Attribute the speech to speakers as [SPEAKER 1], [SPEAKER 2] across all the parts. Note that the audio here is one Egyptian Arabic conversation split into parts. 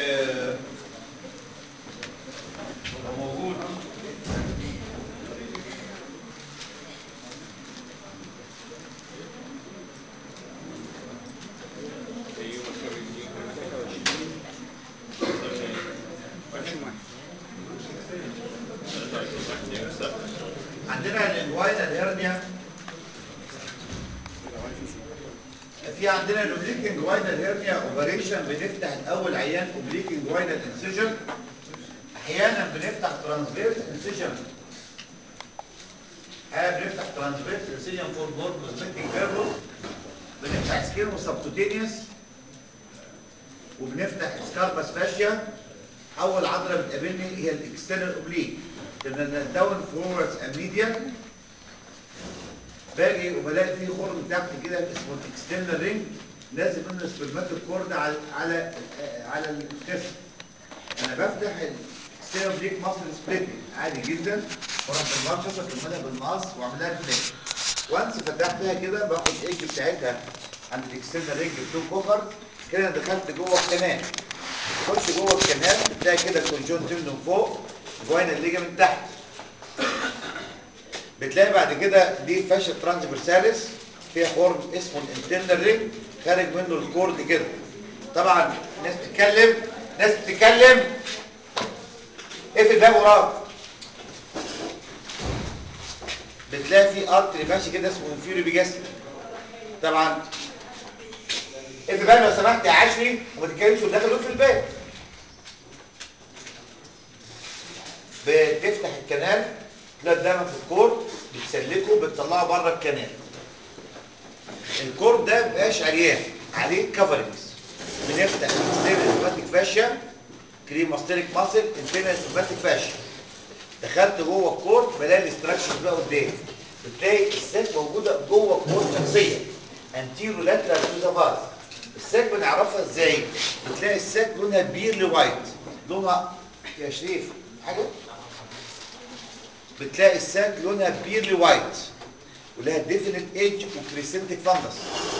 [SPEAKER 1] آه، لو موجود عندنا الانجوينا الهرنيا في عندنا الاوبليك انجوينا الهرنيا اوبريشن بنفتح الاول عيان اوبليك انجوينا انسيجن احيانا بنفتح ترانسفيرس انسيجن احيانا بنفتح ترانسفيرس انسيجن فور بور كوزمتيك بيربوس بنفتح سكين وسبكوتينيوس وبنفتح سكارباس فاشيا اول عضله بتقابلني هي الاكسترنال اوبليك لان الداون فورورد اميديا باجي وبلاقي فيه خرم تحت كده اسمه الاكسترنال رينج لازم منه سبرماتيك كورد على على على الكسر انا بفتح الاكسترنال اوبليك ماسل سبليتنج عادي جدا واروح بالماتشس اكملها بالمقص واعملها بليك وانس فتحتها كده باخد الايدج بتاعتها عند الاكسترنال رينج بتو كوفر كده دخلت جوه الكنال تخش جوه الكنال بتلاقي كده الكونجونتيف من فوق جوين الليجا من تحت بتلاقي بعد كده دي فاشل ترانسفيرساليس فيها خرم اسمه الانترنال رينج خارج منه الكورد كده طبعا ناس بتتكلم ناس بتتكلم اقفل الباب وراك بتلاقي في ارتري ماشي كده اسمه انفيريو بيجاستري طبعا اقفل الباب لو سمحت يا عشري وما تتكلمش وداخل في الباب بتفتح الكنال تلاقي الدم في الكور بتسلكه بتطلعه بره الكنال الكور ده مبقاش عريان عليه كفرنجز بنفتح انترنال سوماتيك فاشيا كريماستيريك ماسل انترنال سوماتيك فاشيا دخلت جوه الكور بلاقي الاستراكشرز بقى قدامي بتلاقي الساك موجوده جوه الكور شخصيا انتيرو لاترال تو ذا فاز الساك بنعرفها ازاي بتلاقي الساك لونها بيرلي وايت لونها يا شريف حاجه بتلاقي الساك لونها بيرلي وايت ولها ديفينيت ايدج وكريسنتك فانجس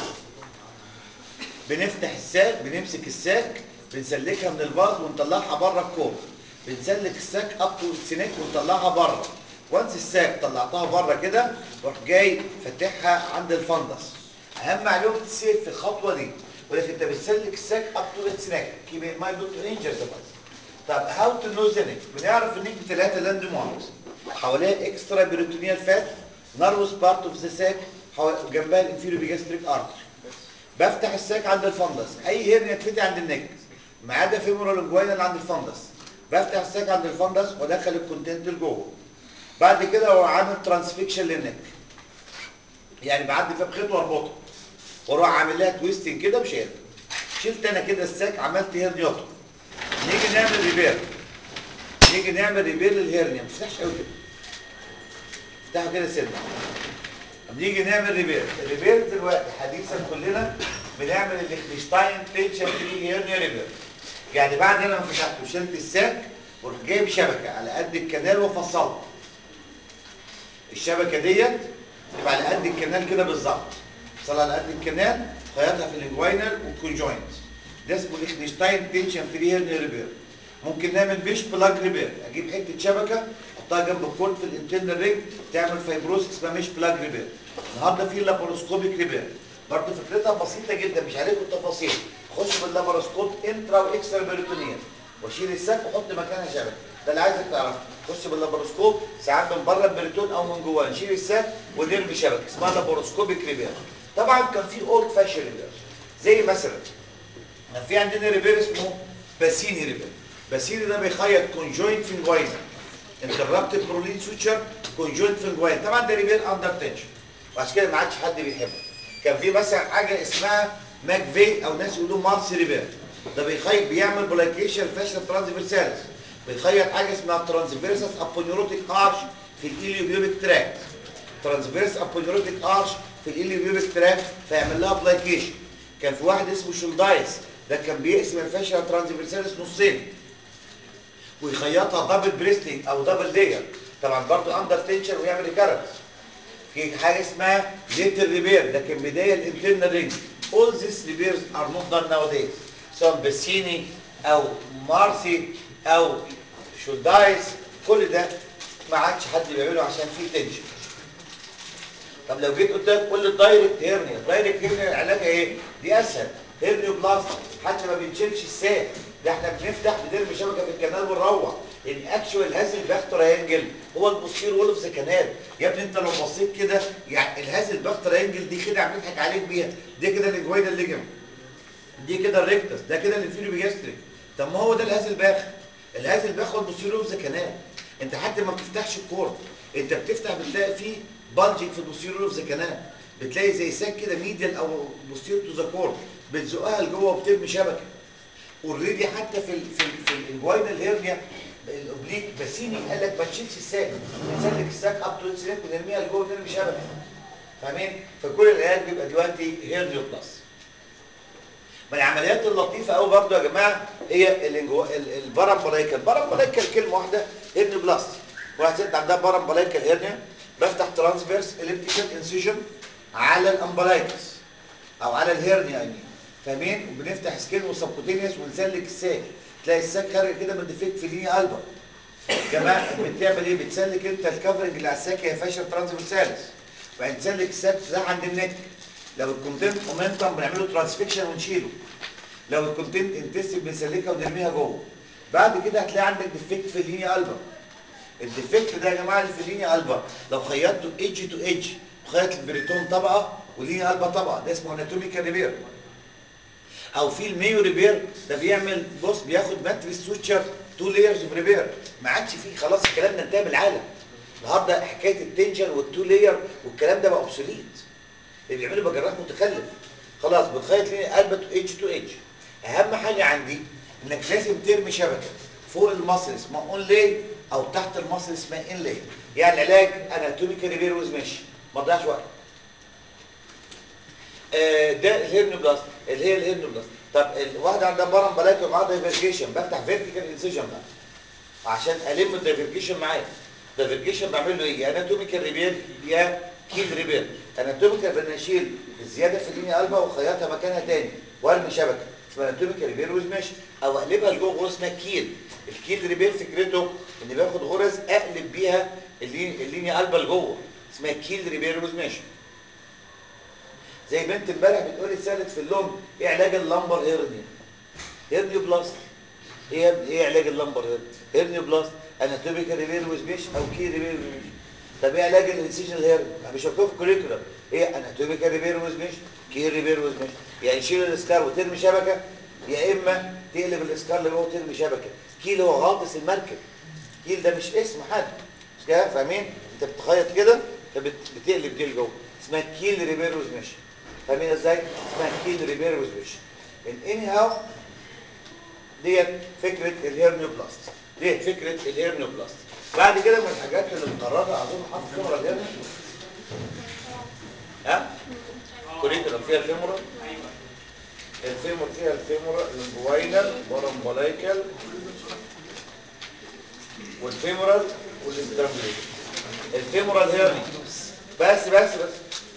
[SPEAKER 1] بنفتح الساك بنمسك الساك بنسلكها من الباز ونطلعها بره الكوب بنسلك الساك اب تو السنك ونطلعها بره وانس الساك طلعتها بره كده روح جاي فاتحها عند الفندس اهم معلومه تسير في الخطوه دي ولكن انت بتسلك الساك اب تو السنك كيب ان مايند دكتور انجر طب هاو تو نو زنك بنعرف انك بثلاثه لاند ماركس حواليها اكسترا بيروتونيال فات نروس بارت اوف ذا ساك وجنبها الانفيريو بيجاستريك ارتري بفتح الساك عند الفندس اي هرنيه تفتح عند النك ما عدا فيمورال انجوينال عند الفندس بفتح الساك عند الفندس وادخل الكونتنت لجوه بعد كده هو عامل ترانسفيكشن للنك يعني بعدي فيها بخيط واربطها واروح عامل لها تويستنج كده وشيل شلت انا كده الساك عملت هرنيوتو نيجي نعمل ريبير نيجي نعمل ريبير للهرنيا ما تفتحش قوي كده افتحها كده سنه بنيجي نعمل ريبير الريبير دلوقتي حديثا كلنا بنعمل الليخنشتاين تنشن فري هيرنيا ريبير يعني بعد انا ما فتحته وشلت الساك واروح جايب شبكه على قد الكنال وافصلها الشبكه ديت تبقى على قد الكنال كده بالظبط وصلها على قد الكنال خيطها في الانجوينال والكونجوينت ده اسمه ليخنشتاين تنشن فري هيرنيا ريبير ممكن نعمل بيش بلاج ريبير اجيب حته شبكه احطها جنب الكورد في الانترنال رينج تعمل فايبروس اسمها مش بلاج ريبير النهارده في لاباروسكوبيك ريبير برضه فكرتها بسيطه جدا مش عليكم التفاصيل اخش باللاباروسكوب انترا واكسترا بيريتونيال واشيل الساك واحط مكانها شبكه ده اللي عايزك تعرفه خش باللاباروسكوب ساعات من بره البريتون او من جواه نشيل الساك ونرمي شبكه اسمها لاباروسكوبيك ريبير طبعا كان في اولد فاشن ريبير زي مثلا كان في عندنا ريبير اسمه باسيني ريبير باسيني ده بيخيط كونجوينت فينجوينا انتربتد برولين سوتشر كونجوينت فينجوين طبعا ده ريبير اندر تنشن وعشان كده ما عادش حد بيحبه كان في مثلا حاجه اسمها ماك في او ناس يقولوا مارس ريبير ده بيخيط بيعمل بلايكيشن فاشل ترانسفيرساليس بيخيط حاجه اسمها ترانسفيرسس ابونيوروتيك ارش في الايليوبيوبيك تراكت ترانسفيرس ابونيوروتيك ارش في الايليوبيوبيك تراكت فيعمل لها بلايكيشن كان في واحد اسمه شولدايس ده كان بيقسم الفاشل ترانسفيرساليس نصين ويخيطها دبل بريستنج او دبل لاير طبعا برضه اندر تنشن ويعمل ريكارنس في حاجه اسمها ليتر ريبير ده كان بدايه الانترنال رينج all these repairs are not done nowadays سواء بسيني او مارسي او شولدايس كل ده ما عادش حد بيعمله عشان فيه تنشن طب لو جيت قلت لك قول لي الدايركت هيرنيا الدايركت هيرنيا علاجها ايه دي اسهل هيرنيو بلاست حتى ما بنشيلش الساق ده احنا بنفتح بدرب شبكه في الكنال ونروح الاكشوال هازل باخ تريانجل هو البوستير وول اوف ذا كنال يا ابني انت لو بصيت كده يعني الهازل باخ تريانجل دي خدعه بنضحك عليك بيها دي كده الجوينال ليجم دي كده الريكتس ده كده الانفيريو بيجاستريك طب ما هو ده الهازل باخ الهازل باخ هو البوستير وول اوف ذا كنال انت حتى ما بتفتحش الكورد انت بتفتح بتلاقي فيه بلجنج في البوستيريور اوف ذا كانال بتلاقي زي ساك كده ميديال او بوستيريور تو ذا كورد بتزقها لجوه وبترمي شبكه اوريدي حتى في ال في ال في الانجوينال هيرنيا الاوبليك باسيني قال لك ما تشيلش الساك نسلك الساك اب تو سليك ونرميها لجوه ونرمي شبكه فاهمين فكل العلاج بيبقى دلوقتي هيرنيو بلس من العمليات اللطيفه قوي برضو يا جماعه هي البارامبلايكال البارامبلايكال كلمه واحده هيرنيو بلس واحد ست عندها بارامبلايكال هيرنيا بفتح ترانسفيرس اليبتيكال انسيجن على الامبلايكس او على الهيرنيا يعني فاهمين وبنفتح سكين وسبكوتينيوس ونسلك الساك تلاقي الساك خارج كده من ديفكت في لينيا قلبه كمان بتعمل ايه بتسلك انت الكفرنج اللي على الساك هي فاشل ترانسفيرساليس وبعدين تسلك الساك ده عند النك لو الكونتنت مومنتم بنعمله ترانسفيكشن ونشيله لو الكونتنت انتستين بنسلكها ونرميها جوه بعد كده هتلاقي عندك ديفكت في اللينيا قلبه الديفكت ده يا جماعه اللي في اللينيا قلبه لو خيطته ايدج تو ايدج خيط البريتون طبقه واللينيا قلبه طبقه ده اسمه اناتوميكال ريبير او في الميو ريبير ده بيعمل بص بياخد ماتريس سوتشر تو لايرز اوف ريبير ما عادش فيه خلاص الكلام ده انتهى بالعالم النهارده حكايه التنشن والتو لاير والكلام ده بقى اوبسوليت اللي بيعملوا بجراح متخلف خلاص بتخيط لينيا قلبه تو ايدج تو ايدج اهم حاجه عندي انك لازم ترمي شبكه فوق المصل اسمها اون لاي او تحت المصل اسمها ان لاي يعني العلاج اناتوميكال ريبير ويز ماشي ما تضيعش وقت آه ده الهيرنوبلاست اللي هي الهيرنوبلاست طب الواحده عندها برم بلاك ومعاها دايفرجيشن بفتح فيرتيكال انسيجن بقى عشان الم الدايفرجيشن معايا دايفرجيشن بعمل له ايه يا اناتوميكال ريبير يا كيل ريبير اناتوميكال بنشيل الزياده في اللينيا قلبه وخيطها مكانها تاني وارمي شبكه اسمها اناتوميكال ريبير ويز ماشي او اقلبها لجوه غرز اسمها كيل الكيل ريبير فكرته ان باخد غرز اقلب بيها اللينيا قلبه لجوه اسمها كيل ريبير ويز ماشي زي بنت امبارح بتقول لي سالت في اللون ايه علاج اللمبر هيرنيا هيرنيو بلاست ايه يا ابني ايه علاج اللمبر هيرنيا هيرنيو بلاست اناتوميكال ريبير ويز ماشي او كيل ريبير ويز ماشي طب ايه علاج الانسيجن هيرنيا مش مكتوب في الكوريكولم ايه اناتوميكال ريبير ويز ماشي كيل ريبير ويز ماشي يعني شيل الاسكار وترمي شبكه يا اما تقلب الاسكار اللي جوه وترمي شبكه كيل هو غاطس المركب كيل ده مش اسم حد مش كده فاهمين انت بتخيط كده فبتقلب دي لجوه اسمها كيل ريبير ويز ماشي فاهمين ازاي اسمها كيل ريبير ويز ماشي ان اني هاو ديت فكره الهيرنيو بلاست ديت فكره الهيرنيو بلاست بعد كده من الحاجات اللي مقرره اظن حاطط كاميرا الهيرنيو ها كوريكولم فيها الفيمورال الفيمور فيها الفيمورال الانجوينال والامبلايكال والفيمورال والانترامبليك الفيمورال هيرني بس بس بس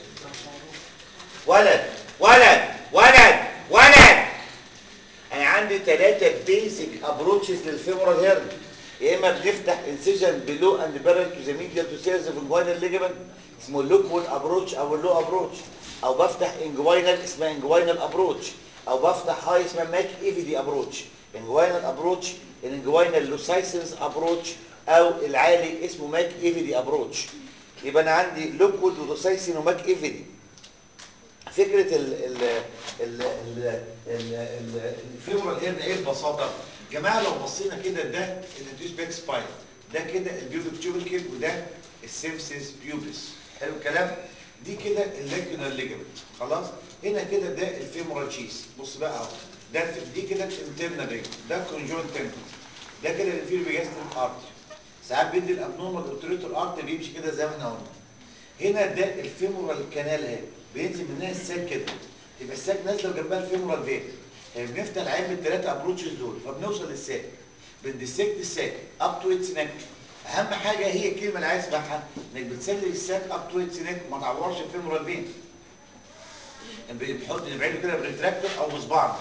[SPEAKER 1] ولد ولد ولد ولد انا عندي ثلاثة بيزك ابروتشز للفيمورال هيرني يا اما بنفتح انسيجن بلو اند بارل تو ذا ميديال تو سيرز اوف انجوينال ليجمنت اسمه اللوكوال ابروتش او اللو ابروتش او بفتح انجوينال اسمها انجوينال ابروتش او بفتح هاي اسمها ماك ايفيدي ابروتش انجوينال ابروتش الانجوينال لوسايسنس ابروتش او العالي اسمه ماك ايفيدي ابروتش يبقى انا عندي لوكوال ولوسايسن وماك ايفيدي فكره ال ال ال ال ال الفيمورال هيرن ايه ببساطه جماعه لو بصينا كده ده الانتيش باك سباين ده كده البيوبك تيوبركل وده السيمسيس بيوبس حلو الكلام دي كده الليجنال ليجمنت خلاص هنا كده ده الفيمورال شيس بص بقى اهو ده دي كده الانترنال ليجمنت ده كونجوين تمبل ده كده الانفير بيجاستريك ارتري ساعات بيدي الابنورمال اوبتريتور ارتري بيمشي كده زي ما احنا قلنا هنا ده الفيمورال كانال اهي بينزل منها الساك كده يبقى الساك نازله وجنبها الفيمورال فين يعني بنفتح العين بالثلاثه ابروتشز دول فبنوصل للساك بندسكت الساك اب تو اتس نك اهم حاجه هي الكلمه اللي عايز اسمعها انك بتسلي الساك اب تو اتس نك ما تعورش الفيمورال فين بنحط نبعده كده بريتراكتور او بصباعنا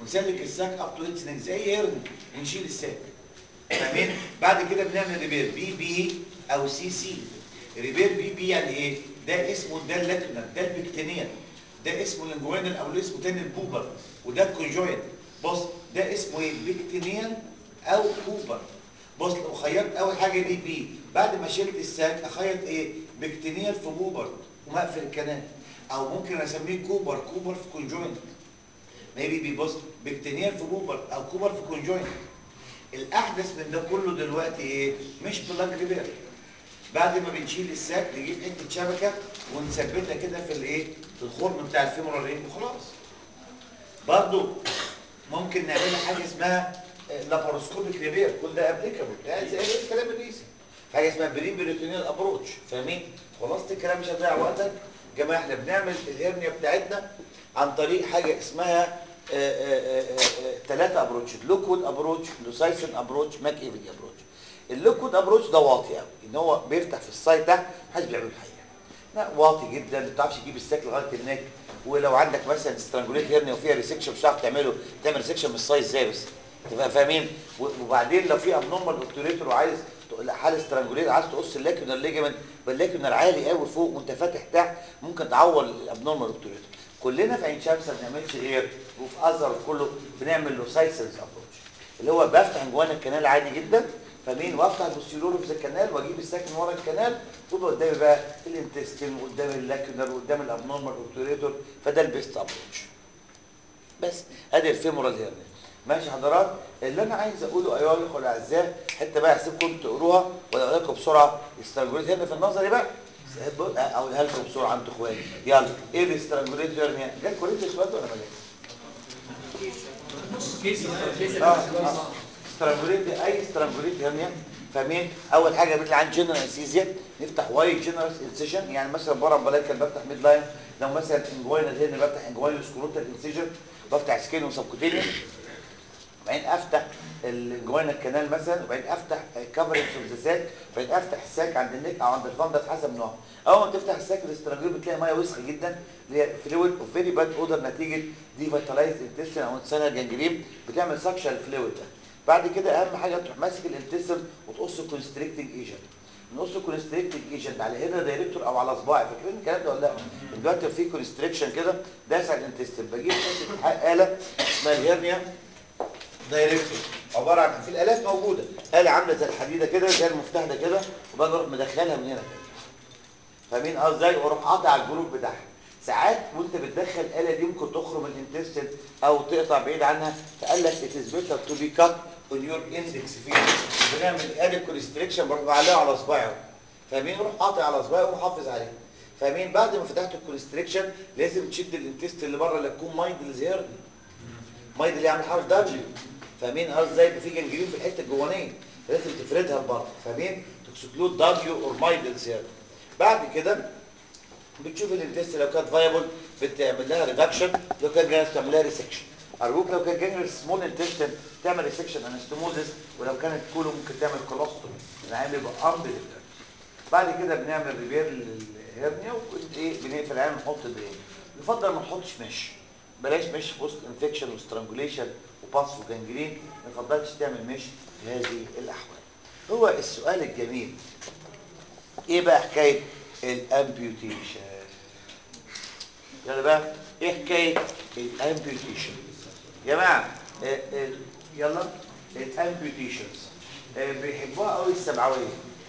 [SPEAKER 1] ونسلك الساك اب تو اتس زي هرن ونشيل الساك فاهمين بعد كده بنعمل ريبير بي بي او سي سي ريبير بي بي يعني ايه ده اسمه ده اللاكنر ده البكتينيال ده اسمه الانجوينال او اللي اسمه تاني البوبر وده الكونجوينت بص ده اسمه ايه بكتينيال او بوبر بص لو خيطت اول حاجه بي بي بعد ما شلت الساك اخيط ايه بكتينيال في بوبر ومقفل الكنال او ممكن اسميه كوبر كوبر في كونجوينت ميبي بيبص بكتينيال في بوبر او كوبر في كونجوينت الاحدث من ده كله دلوقتي ايه مش بلاج ريبير بعد ما بنشيل الساك نجيب حته شبكه ونثبتها كده في الايه في الخرم بتاع الفيمورال رينج وخلاص برضو ممكن نعمل حاجه اسمها لاباروسكوبيك ريبير كل ده ابليكابل يعني زي الكلام الرئيسي حاجه اسمها برين بريتونيال ابروتش فاهمين خلاصه الكلام مش هتضيع وقتك يا جماعه احنا بنعمل الهرنيا بتاعتنا عن طريق حاجه اسمها ثلاثه ابروتش لوكود ابروتش لوسايسن ابروتش ماك ايفلي ابروتش اللوكود ابروتش ده واطي قوي ان هو بيفتح في السايد تحت محدش بيعمله الحقيقه لا واطي جدا ما بتعرفش تجيب الساك لغايه النك ولو عندك مثلا سترانجوليت هيرنيا وفيها ريسكشن مش هتعرف تعمله تعمل ريسكشن من السايز ازاي بس تبقى فاهمين وبعدين لو في ابنورمال اوبتوريتور وعايز حاله سترانجوليت عايز تقص اللاكيونر ليجمنت باللاكيونر عالي قوي فوق وانت فاتح تحت ممكن تعور الابنورمال اوبتوريتور كلنا في عين شمس ما بنعملش غير وفي ازهر كله بنعمل له سايسنس ابروتش اللي هو بفتح جوان الكنال عادي جدا فمين وافتح البوستيرور في الكنال واجيب الساك من ورا الكنال ويبقى قدامي بقى الانتستين وقدام اللاكيونر وقدام الابنورمال اوبتوريتور فده البيست ابروتش بس ادي الفيمورال هيرنيا ماشي حضرات اللي انا عايز اقوله ايها الاخوه الاعزاء حته بقى هسيبكم تقروها ولا لكم بسرعه استرانجوليت هنا في النظري بقى اقولها لكم بسرعه انتوا اخواتي يلا ايه الاسترانجوليت هيرنيا جالكم انتوا السؤال ده ولا ما جالكش؟ اه اه استرانجوليت اي استرانجوليت هيرنيا فاهمين اول حاجه بنطلع عند جنرال انسيزيا نفتح وايد جنرال انسيجن يعني مثلا بره امبلايكال بفتح ميد لاين لو مثلا انجوينال هيرنيا بفتح انجوينال سكروتال انسيجن بفتح سكين وسبكوتينيوس وبعدين افتح الجوانا الكنال مثلا وبعدين افتح كفرج اوف ذا ساك وبعدين افتح الساك عند النك او عند الفندس حسب نوعه اول ما تفتح الساك الاستراجيل بتلاقي ميه وسخه جدا اللي هي فلويد اوف فيري باد اودر نتيجه دي فيتالايز انتستين او انسانه جنجريم بتعمل سكشن الفلويد ده بعد كده اهم حاجه تروح ماسك الانتستين وتقص كونستريكتنج ايجنت نقص كونستريكتنج ايجنت على هنا دايركتور او على صباعي فاكرين الكلام ده ولا لا دلوقتي في كونستريكشن كده داس على الانتستين بجيب حته اله اسمها الهرنيا دايركتور عباره عن في الالات موجوده اله عامله زي الحديده كده زي المفتاح ده كده وباجي اروح مدخلها من هنا كده فاهمين اه ازاي واروح قاطع على الجروب بتاعها ساعات وانت بتدخل الاله دي ممكن تخرم الانتستين او تقطع بعيد عنها فقال لك it is better to be cut on your index finger بنعمل ادي كونستريكشن بروح بعلقه على صباعي فاهمين روح قاطع على صباعي ومحافظ عليه فاهمين بعد ما فتحت الكونستريكشن لازم تشد الانتست اللي بره اللي تكون مايند اللي زيرني مايند اللي يعمل حرف دبليو فاهمين اه ازاي يبقى في جنجرين في الحته الجوانيه لازم تفردها لبره فاهمين تكسكلود دبليو اور مايند زياده بعد كده بتشوف الانتست لو كانت فايبل بتعمل لها ريدكشن لو كان جانس تعمل لها ريسكشن ارجوك لو كان جانجر سمول انتستين تعمل ريسكشن انستموزس ولو كانت كولو ممكن تعمل كولوستومي العين يبقى امر بعد كده بنعمل ريبير للهرنيا وايه بنقفل العين ونحط درين يفضل ما نحطش مش بلاش مش في وسط انفكشن وسترانجوليشن وباس وجنجرين ما يفضلش تعمل مش في هذه الاحوال هو السؤال الجميل ايه بقى حكايه الامبيوتيشن يلا بقى ايه حكايه الامبيوتيشن يا جماعه إيه إيه يلا الامبيوتيشنز إيه بيحبوها قوي السبعويه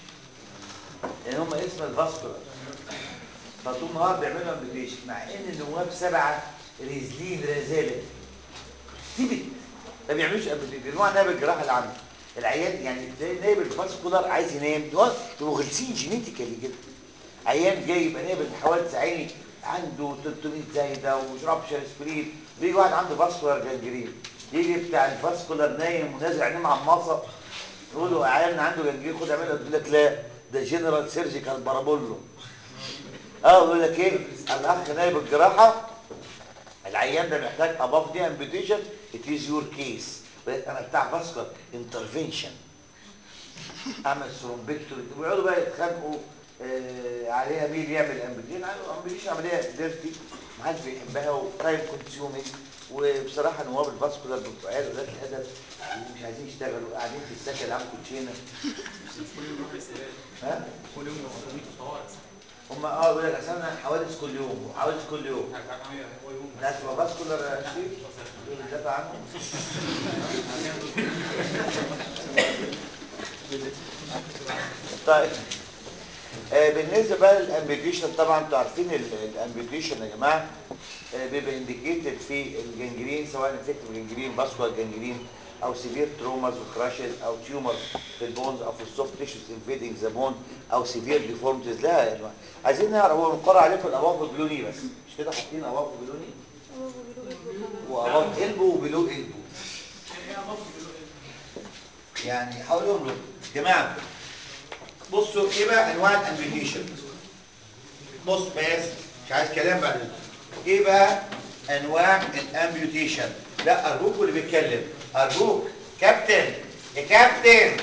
[SPEAKER 1] لان هم اسم الفاسكولار فطول النهار بيعملوا امبيوتيشن مع ان النواب سبعه ريزلين رزاله تيبت ما بيعملوش امبيوتيشن نوع نائب الجراحه اللي عنده العيان يعني تلاقي نائب الفاسكولار عايز ينام يبقوا غلسين جينيتيكالي كده عيان جاي يبقى نائب الحوادث عيني عنده 300 زايده وشربش اسبرين بيجي واحد عنده فاسكولار جنجرين يجي بتاع الفاسكولار نايم ونازل عينيه معمصه يقول له عيان عنده جنجرين خد اعملها يقول لك لا ده جنرال سيرجيكال بارابولو اه يقول لك ايه الاخ نائب الجراحه العيان ده محتاج اباف دي امبيوتيشن ات از يور كيس انا بتاع فاسكولار انترفنشن اعمل ثرومبكتوري ويقعدوا بقى يتخانقوا آه عليها مين يعمل امبيوتيشن امبيوتيشن عمليه ديرتي ما حدش بيحبها وتايم كونسيومينج وبصراحه نواب الفاسكولار بتوع عيال ولاد الادب مش عايزين يشتغلوا قاعدين في السكن يلعبوا كوتشينه
[SPEAKER 2] كل يوم بروح استقبال
[SPEAKER 1] ها
[SPEAKER 2] كل يوم بروح في طوارئ
[SPEAKER 1] هم اه يقول لك اصل انا حوادث كل يوم وحوادث كل يوم
[SPEAKER 2] مش عارف اعمل ايه هو يوم
[SPEAKER 1] الناس ما فاسكولار شيء بتدافع عنه طيب آه بالنسبه بقى للامبيتيشن طبعا انتوا عارفين الامبيتيشن يا جماعه آه بيبقى انديكيتد في الجنجرين سواء انفكتيف جنجرين فاسكولار جنجرين او سيفير تروماز وكراشز او تيومر في البونز او في السوفت تيشوز انفيدنج ذا بون او سيفير ديفورمتيز لها انواع عايزين نعرف هو مقرر عليكم الاواف البلوني بس مش كده حاطين اواف بلوني واواف قلبه وبلو قلبه يعني حاولهم له جماعه بصوا ايه بقى انواع الامبيتيشن بص بس مش عايز كلام بعد اذنك ايه بقى انواع الامبيوتيشن لا ارجوك اللي بيتكلم ارجوك كابتن يا كابتن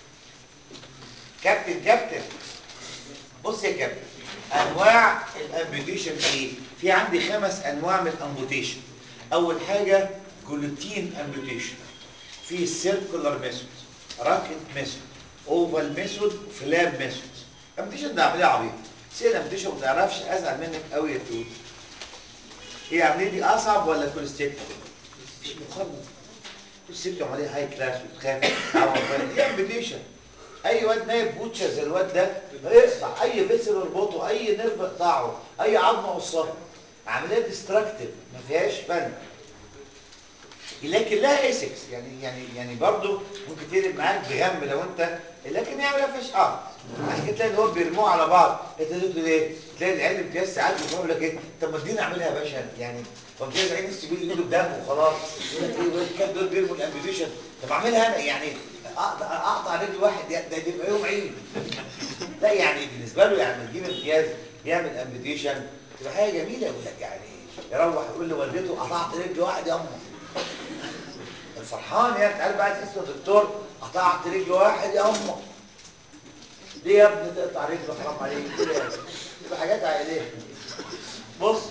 [SPEAKER 1] كابتن كابتن بص يا كابتن انواع الامبيوتيشن ايه في عندي خمس انواع من الامبيوتيشن اول حاجه جلوتين امبيوتيشن في سيركولار ميثود راكت ميثود اوفال ميثود فلاب ميثود امبيوتيشن ده عمليه عبيطه سيل امبيوتيشن ما تعرفش ازعل منك قوي يا تقول هي عمليه دي اصعب ولا كوليستيكتوم مش مقارنه كوليستيكتوم عمليه هاي كلاس وتخاف عوض دي امبيوتيشن اي واد نايب بوتشر زي الواد ده يقطع اي فيسل يربطه اي نيرف يقطعه اي عظمه قصها عمليه ديستراكتيف ما فيهاش فن لكن لها ايسكس يعني يعني يعني برضه ممكن تقلب معاك بغم لو انت لكن هي ما فيهاش ارض عشان كده تلاقي دول بيرموه على بعض انت تقول ايه تلاقي العيال امتياز ساعات بيقول لك ايه طب ما اديني اعملها يا باشا يعني فامتياز عين السبيل ايده بدم وخلاص يقول لك ايه الكام دول بيرموا الامبيديشن طب اعملها انا يعني اقطع اقطع رجل واحد ده يبقى يوم عيد لا يعني بالنسبه له يعني تجيب امتياز يعمل امبيديشن تبقى حاجه جميله يقول لك يعني يروح يقول لوالدته قطعت رجل واحد يا امه الفرحان يعني تعال بقى تحس دكتور قطعت رجل واحد يا امه ليه يا ابني تقطع رجله حرام عليك كده يعني تبقى حاجات عائليه بص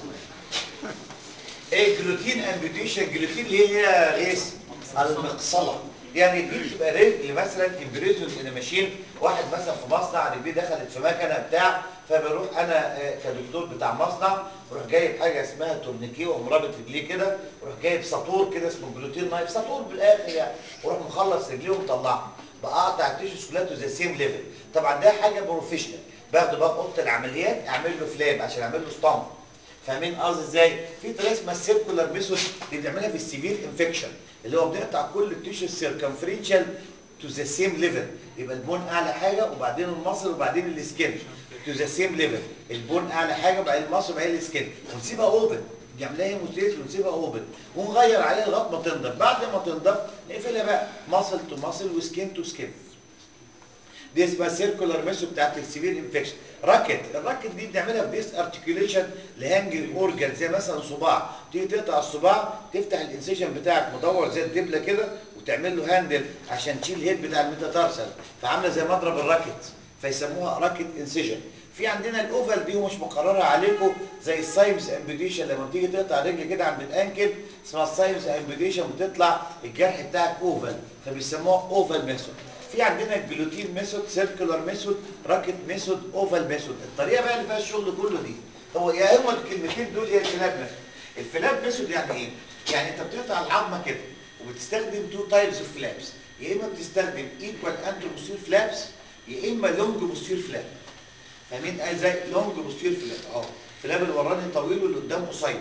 [SPEAKER 1] ايه جلوتين امبيوتيشن جلوتين اللي هي غيث المقصله يعني دي بتبقى رجل مثلا امبريزون ان ماشين واحد مثلا في مصنع رجليه دخلت في مكنه بتاع فبروح انا كدكتور بتاع مصنع بروح جايب حاجه اسمها تورنيكيه واقوم رابط رجليه كده بروح جايب ساطور كده اسمه جلوتين نايف ساطور بالاخر يعني واروح مخلص رجليه ومطلعها بقطع التيشوز كلها تو ذا سيم ليفل طبعا ده حاجه بروفيشنال باخده بقى اوضه العمليات اعمل له فلاب عشان اعمل له ستامب فاهمين قصدي ازاي في طريقه اسمها السيركولار ميثود اللي بنعملها في السيفير انفكشن اللي هو بنقطع كل التيشو سيركمفرنشال تو ذا سيم ليفل يبقى البون اعلى حاجه وبعدين المصل وبعدين السكين تو ذا سيم ليفل البون اعلى حاجه وبعدين المصل وبعدين السكين ونسيبها اوبن نعملها هيموستيز ونسيبها اوبن ونغير عليها لغايه ما تنضف بعد ما تنضف نقفلها بقى مصل تو مصل وسكين تو سكين دي اسمها سيركولار ميثود بتاعت السيفير انفكشن راكت الراكت دي بنعملها في ديس ارتكيوليشن لهانجنج اورجان زي مثلا صباع تيجي تقطع الصباع تفتح الانسيشن بتاعك مدور زي الدبله كده وتعمل له هاندل عشان تشيل الهيد بتاع الميتاتارسل فعامله زي مضرب الراكت فيسموها راكت انسيشن في عندنا الاوفال دي ومش مقرره عليكم زي السايمز امبيديشن لما بتيجي تقطع رجل كده عند الانكل اسمها السايمز امبيديشن بتطلع الجرح بتاعك اوفال فبيسموها اوفال ميثود في عندنا الجلوتين ميثود سيركولار ميثود راكت ميثود اوفال ميثود الطريقه بقى اللي فيها الشغل كله دي هو يا هم الكلمتين دول يا الفلاب ميثود الفلاب ميثود يعني ايه يعني انت بتقطع العظمه كده وبتستخدم تو تايبس اوف فلابس يا اما بتستخدم ايكوال انترو بوستير فلابس يا اما لونج بوستير فلاب فاهمين ازاي لونج بوستير فلاب اه الفلاب الوراني طويل واللي قدام قصير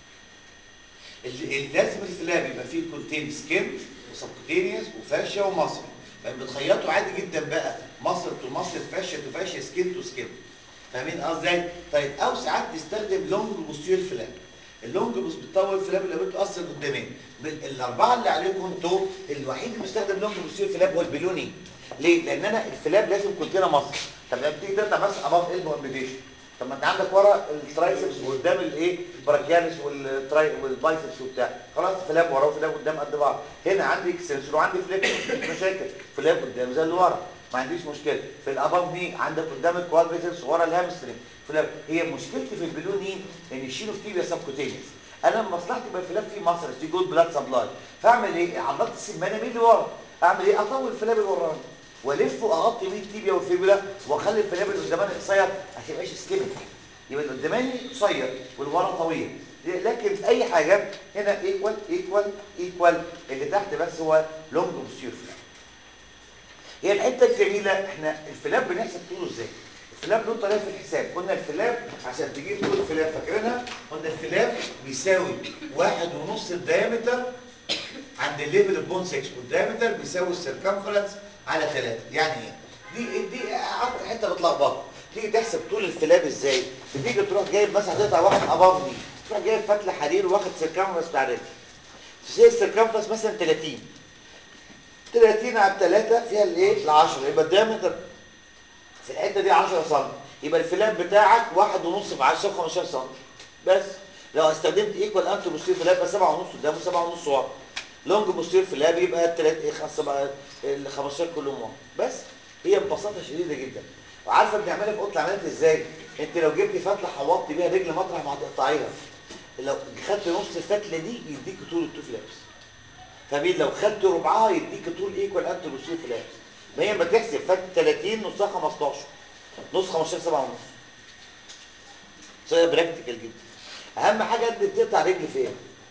[SPEAKER 1] لازم الفلاب يبقى فيه كونتين سكين وسبكوتينيوس وفاشيا ومصل بتخيطوا عادي جدا بقى مصر تو مصر فاشيا تو فاشيا سكين تو سكين فاهمين ازاي طيب او ساعات تستخدم لونج بوستير فلاب اللونج بوست بتطول فلاب اللي بتاثر قدامين الاربعه اللي عليكم انتوا الوحيد اللي بيستخدم لونج بوستير فلاب هو البلوني ليه لان انا الفلاب لازم كونتينر مصر طب لما بتيجي تقطع بس اباف قلب امبيديشن طب ما انت عندك ورا الترايسبس وقدام الايه براكياليس والتراي والبايسبس وبتاع خلاص فلاب ورا وفلاب قدام قد بعض هنا عندي اكستنسور وعندي فليكشن مفيش مشاكل فلاب قدام زي اللي ورا ما عنديش مشكله في الاباف دي عندك قدام الكوادريسبس ورا الهامسترنج فلاب هي مشكلتي في البلون ايه ان الشيلو في تيبيا سبكوتينيوس انا مصلحتي يبقى الفلاب فيه مصر في جود بلاد سبلاي فاعمل ايه عضلات السمانه مين اللي ورا اعمل ايه اطول الفلاب اللي وراني والف واغطي بيه التيبيا والفيبولا واخلي الفلاب اللي قداماني قصير عشان ما يبقاش سكيميك يبقى اللي قداماني قصير واللي ورا طويل لكن في اي حاجه هنا ايكوال ايكوال ايكوال اللي تحت بس هو لونج بوستير فلاب هي الحته الجميله احنا الفلاب بنحسب طوله ازاي الفلاب له طريقه في الحساب قلنا الفلاب عشان تجيب طول الفلاب فاكرينها قلنا الفلاب بيساوي واحد ونص الدايمتر عند الليفل البون سكشن والدايمتر بيساوي السيركمفرنس على 3 يعني ايه دي دي اكتر حته بتلخبط تيجي تحسب طول الفلاب ازاي بتيجي تروح جايب مثلا هتقطع واحد اباف دي تروح جايب فتله حرير واخد سيركمفرنس بتاع رجل تساوي السيركمفرنس مثلا 30 30 على 3 فيها الايه ال 10 يبقى الدايمتر في الحته دي 10 سم يبقى الفلاب بتاعك واحد ونص في 10 15 سم بس لو استخدمت ايكوال انتو بوستير فلاب يبقى 7 ونص قدام و7 ونص ورا لونج بوستير فلاب يبقى ال 15 كلهم ورا بس هي ببساطه شديده جدا وعارفه بنعملها في اوضه العمليات ازاي انت لو جبتي فتله حوطتي بيها رجل مطرح ما هتقطعيها لو خدت نص الفتله دي يديك طول التو فلابس فبين لو خدت ربعها يديك طول ايكوال انتو بوستير فلابس ما هي ما تحسب فات 30 نصها 15 نص 15 7 ونص صيغه براكتيكال جدا اهم حاجه انت بتقطع رجل فين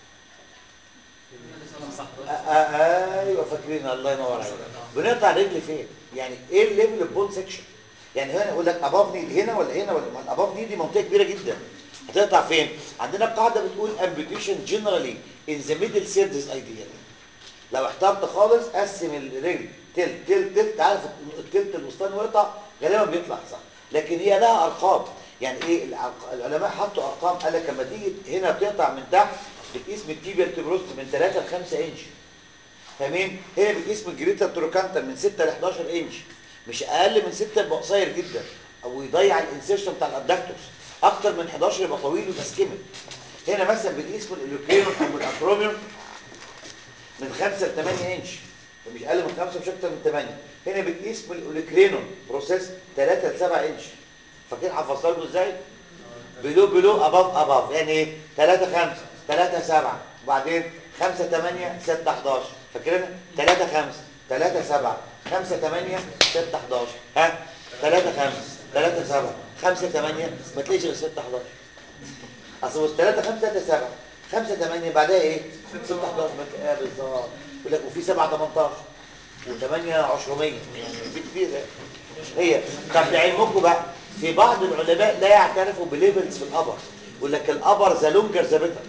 [SPEAKER 1] آه آه ايوه فاكرين الله ينور عليك بنقطع رجل فين يعني ايه الليفل البون سكشن يعني هنا يقول لك اباف ني هنا ولا هنا ولا ما الاباف ني دي منطقه كبيره جدا هتقطع فين عندنا قاعده بتقول amputation generally in the middle third is ideal لو احترت خالص قسم الرجل تلت تلت تلت عارف التلت الوسطاني ويقطع غالبا بيطلع صح لكن هي لها ارقام يعني ايه العلماء حطوا ارقام قال لك لما تيجي هنا بتقطع من تحت بتقيس من التيبيال تبروست من 3 ل 5 انش فاهمين هنا بتقيس من الجريتا تروكانتر من 6 ل 11 انش مش اقل من 6 يبقى قصير جدا او يضيع الانسيرشن بتاع الابدكتورز اكتر من 11 يبقى طويل ويبقى سكيمت هنا مثلا بنقيس من الالوكرينون او من الاكروميون من 5 ل 8 انش مش اقل من 5 مش اكتر من 8 هنا بتقيس من الاوليكرينون بروسيس 3 ل 7 انش فاكرين حفظتها لكم ازاي بلو بلو اباف اباف يعني ايه 3 5 3 7 وبعدين 5 8 6 11 فاكرين 3 5 3 7 5 8 6 11 ها 3 5 3 7 5 8 ما تلاقيش غير 6 11 اصل بص 3 5 3 7 5 8 بعدها ايه 6 11 اه بالظبط يقول لك وفي 7 18 و8 عشرمية يعني في كتير هي طب لعلمكم بقى في بعض العلماء لا يعترفوا بليفلز في الابر يقول لك الابر ذا لونجر ذا بيتر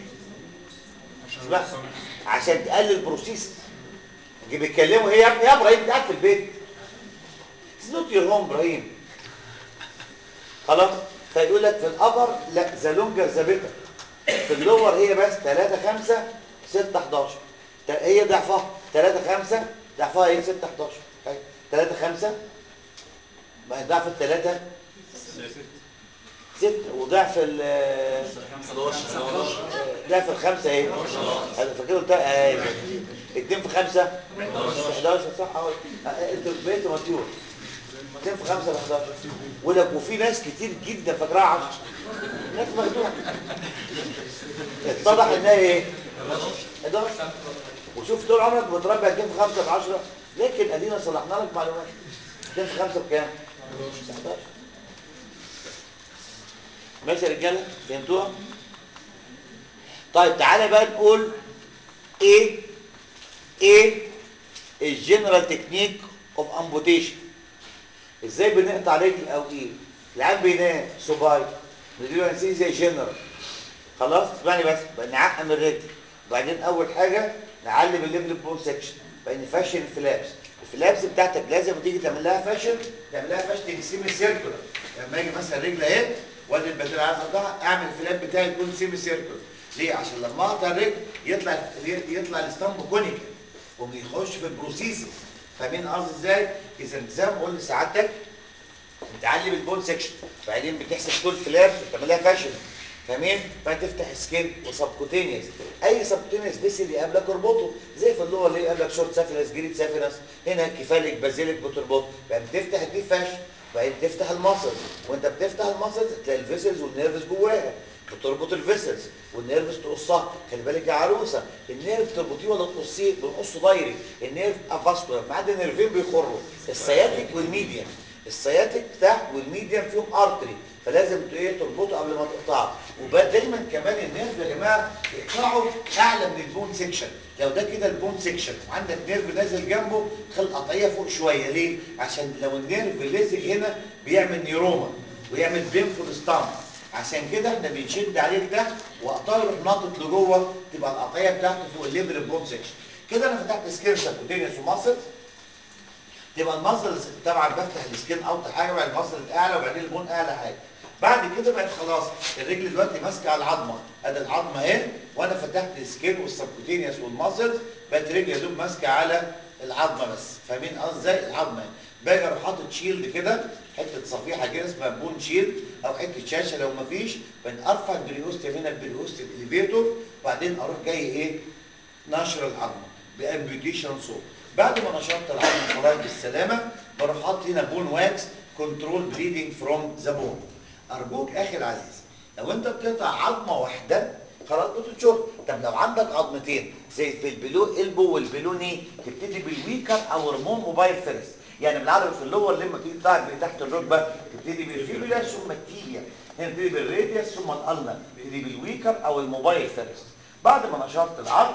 [SPEAKER 1] عشان تقلل بروسيس بيتكلموا ايه يا ابني يا ابراهيم قاعد في البيت اتس نوت يور هوم ابراهيم خلاص فيقول لك في الابر لا ذا لونجر ذا بيتر في اللور هي بس 3 5 6 11 هي ضعفها 3 5 ضعفها ايه 6 11 اهي 3 5 ما هي ضعف الثلاثة 6 وضعف ال
[SPEAKER 2] 11
[SPEAKER 1] ضعف الخمسة ايه انا فاكر قلت ايه 2 في 5 11 صح اهو انتوا بقيتوا مطيور 2 في 5 ب 11 ولك وفي ناس كتير جدا فاكراها 10 ناس مخدوعه اتضح انها ايه 11 وشوف طول عمرك بتربي 2 في 5 ب 10 لكن ادينا صلحنا لك معلومات 2 في 5 بكام 11 ماشي يا رجاله فهمتوها طيب تعالى بقى نقول ايه ايه الجنرال تكنيك اوف امبوتيشن ازاي بنقطع رجل او ايه العيان بينام صباي نديله انستيزيا جنرال خلاص اسمعني بس بقى نعقم الرجل وبعدين اول حاجه نعلم الليفل بون سكشن بعدين نفشل الفلابس الفلابس بتاعتك لازم تيجي تعمل لها فاشن تعمل لها فاشن سيمي سيركولار لما اجي مثلا رجل اهي وادي البديل عايز اقطعها اعمل الفلاب بتاعي يكون سيمي سيركولار ليه عشان لما اقطع الرجل يطلع يطلع الاسطمب كونيكال وبيخش في البروسيسز فاهمين قصدي ازاي اذا زي ما قلت سعادتك بتعلم البون سكشن بعدين بتحسب كل فلاب بتعمل لها فاشن فاهمين فتفتح سكين وسبكوتينيوس اي سبكوتينيوس بس اللي يقابلك اربطه زي في اللور اللي يقابلك شورت سافينس جريد سافينس هنا كفالك بازيلك بتربطه بعدين تفتح الديب فاشن بعدين تفتح المصل وانت بتفتح المصل تلاقي الفيسلز والنيرفز جواها بتربط الفيسلز والنيرفز تقصها خلي بالك يا عروسه النيرف تربطيه ولا تقصيه بنقصه دايركت النيرف افاسكولار ما عدا نيرفين بيخروا السياتيك والميديان السياتيك تحت والميديان فيهم ارتري فلازم ت- ايه تربطه قبل ما تقطعه ودايما كمان النيرف يا جماعه يقطعوا اعلى من البون سيكشن لو ده كده البون سيكشن وعندك نيرف نازل جنبه خلي القطعيه فوق شويه ليه عشان لو النيرف لازق هنا بيعمل نيروما ويعمل بينفول ستامب عشان كده احنا بنشد عليه لتحت وقطعه يروح ناطط لجوه تبقى القطعيه بتاعته فوق الليفل البون سيكشن كده انا فتحت سكين سبكوتينيوس وماسل تبقى المصل طبعا بفتح السكين اوطى حاجه وبعدين المصل الاعلى وبعدين البون اعلى حاجه بعد كده بقت خلاص الرجل دلوقتي ماسكه على العظمه ادي العظمه اهي وانا فتحت السكين والسبكوتينيوس والماسلز بقت رجلي يا دوب ماسكه على العظمه بس فاهمين قصدي ازاي العظمه اهي. باجي اروح حاطط شيلد كده حته صفيحه كده اسمها بون شيلد او حته شاشه لو مفيش ارفع البريوستيوم هنا البريوستيوم اليفيتور وبعدين اروح جاي ايه نشر العظمه بامبيوتيشن صوت بعد ما نشرت العظم خلاص بالسلامه بروح حاطط هنا بون واكس كنترول بليدنج فروم ذا بون ارجوك اخي العزيز لو انت بتقطع عظمه واحده خلاص بتنشر طب لو عندك عظمتين زي في البلو البو والبلو ني تبتدي بالويكر او رمون موبايل فيرست يعني بالعربي في اللور لما تيجي تطلع تحت الركبه تبتدي بالفيبولا ثم التيبيا هنا تبتدي بالراديوس ثم الالنا تبتدي بالويكر او الموبايل فيرست بعد ما نشرت العظم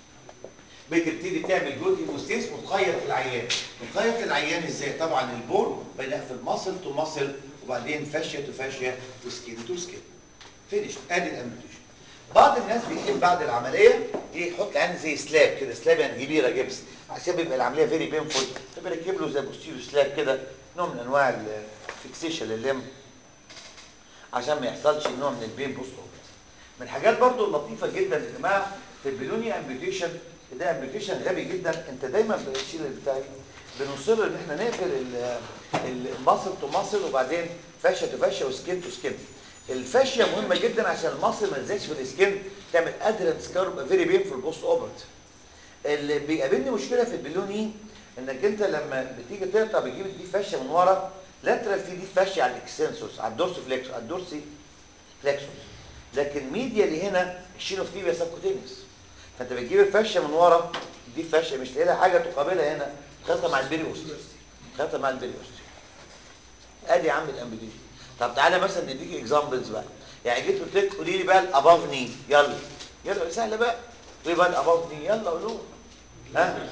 [SPEAKER 1] بتبتدي تعمل جزء هيموستيس وتخيط العيان وتخيط العيان ازاي طبعا البول بنقفل ماسل تو ماسل وبعدين فاشيه تو فاشيه وسكين تو سكين فينيش ادي الامبيوتيشن بعض الناس بيحب بعد العمليه ايه يحط العين زي سلاب كده سلاب يعني كبيره جبس عشان بيبقى العمليه فيري بينفول فبيركب له زي بوستيريو سلاب كده نوع من انواع الفيكسيشن لللم عشان ما يحصلش نوع من البين بوست من الحاجات برضو اللطيفه جدا يا جماعه في البلوني امبيوتيشن ده امبيوتيشن غبي جدا انت دايما بتشيل بتاعي بنصر ان احنا نقفل الماسل تو ماسل وبعدين فاشيه تو فاشيه وسكين تو سكين الفاشيه مهمه جدا عشان الماسل ما تزيدش في السكين تعمل ادرنس كارب فيري بين في البوست اوبرت اللي بيقابلني مشكله في البلوني انك انت لما بتيجي تقطع بتجيب دي فاشيه من ورا لاترال في دي فاشيه على الاكسنسوس على الدورسي فليكس على الدورسي فليكسوس لكن ميديا اللي هنا الشينوفتيبيا سبكوتينيوس فانت بتجيب الفشه من ورا دي فشه مش لاقي لها حاجه تقابلها هنا خلطه مع البريوست خلطه مع البريوست ادي يا عم الامبيديشن طب تعالى مثلا نديك اكزامبلز بقى يعني جيت قلت لك قولي لي بقى الاباف ني يلا يلا سهله بقى قولي بقى الاباف ني يلا قولوا ها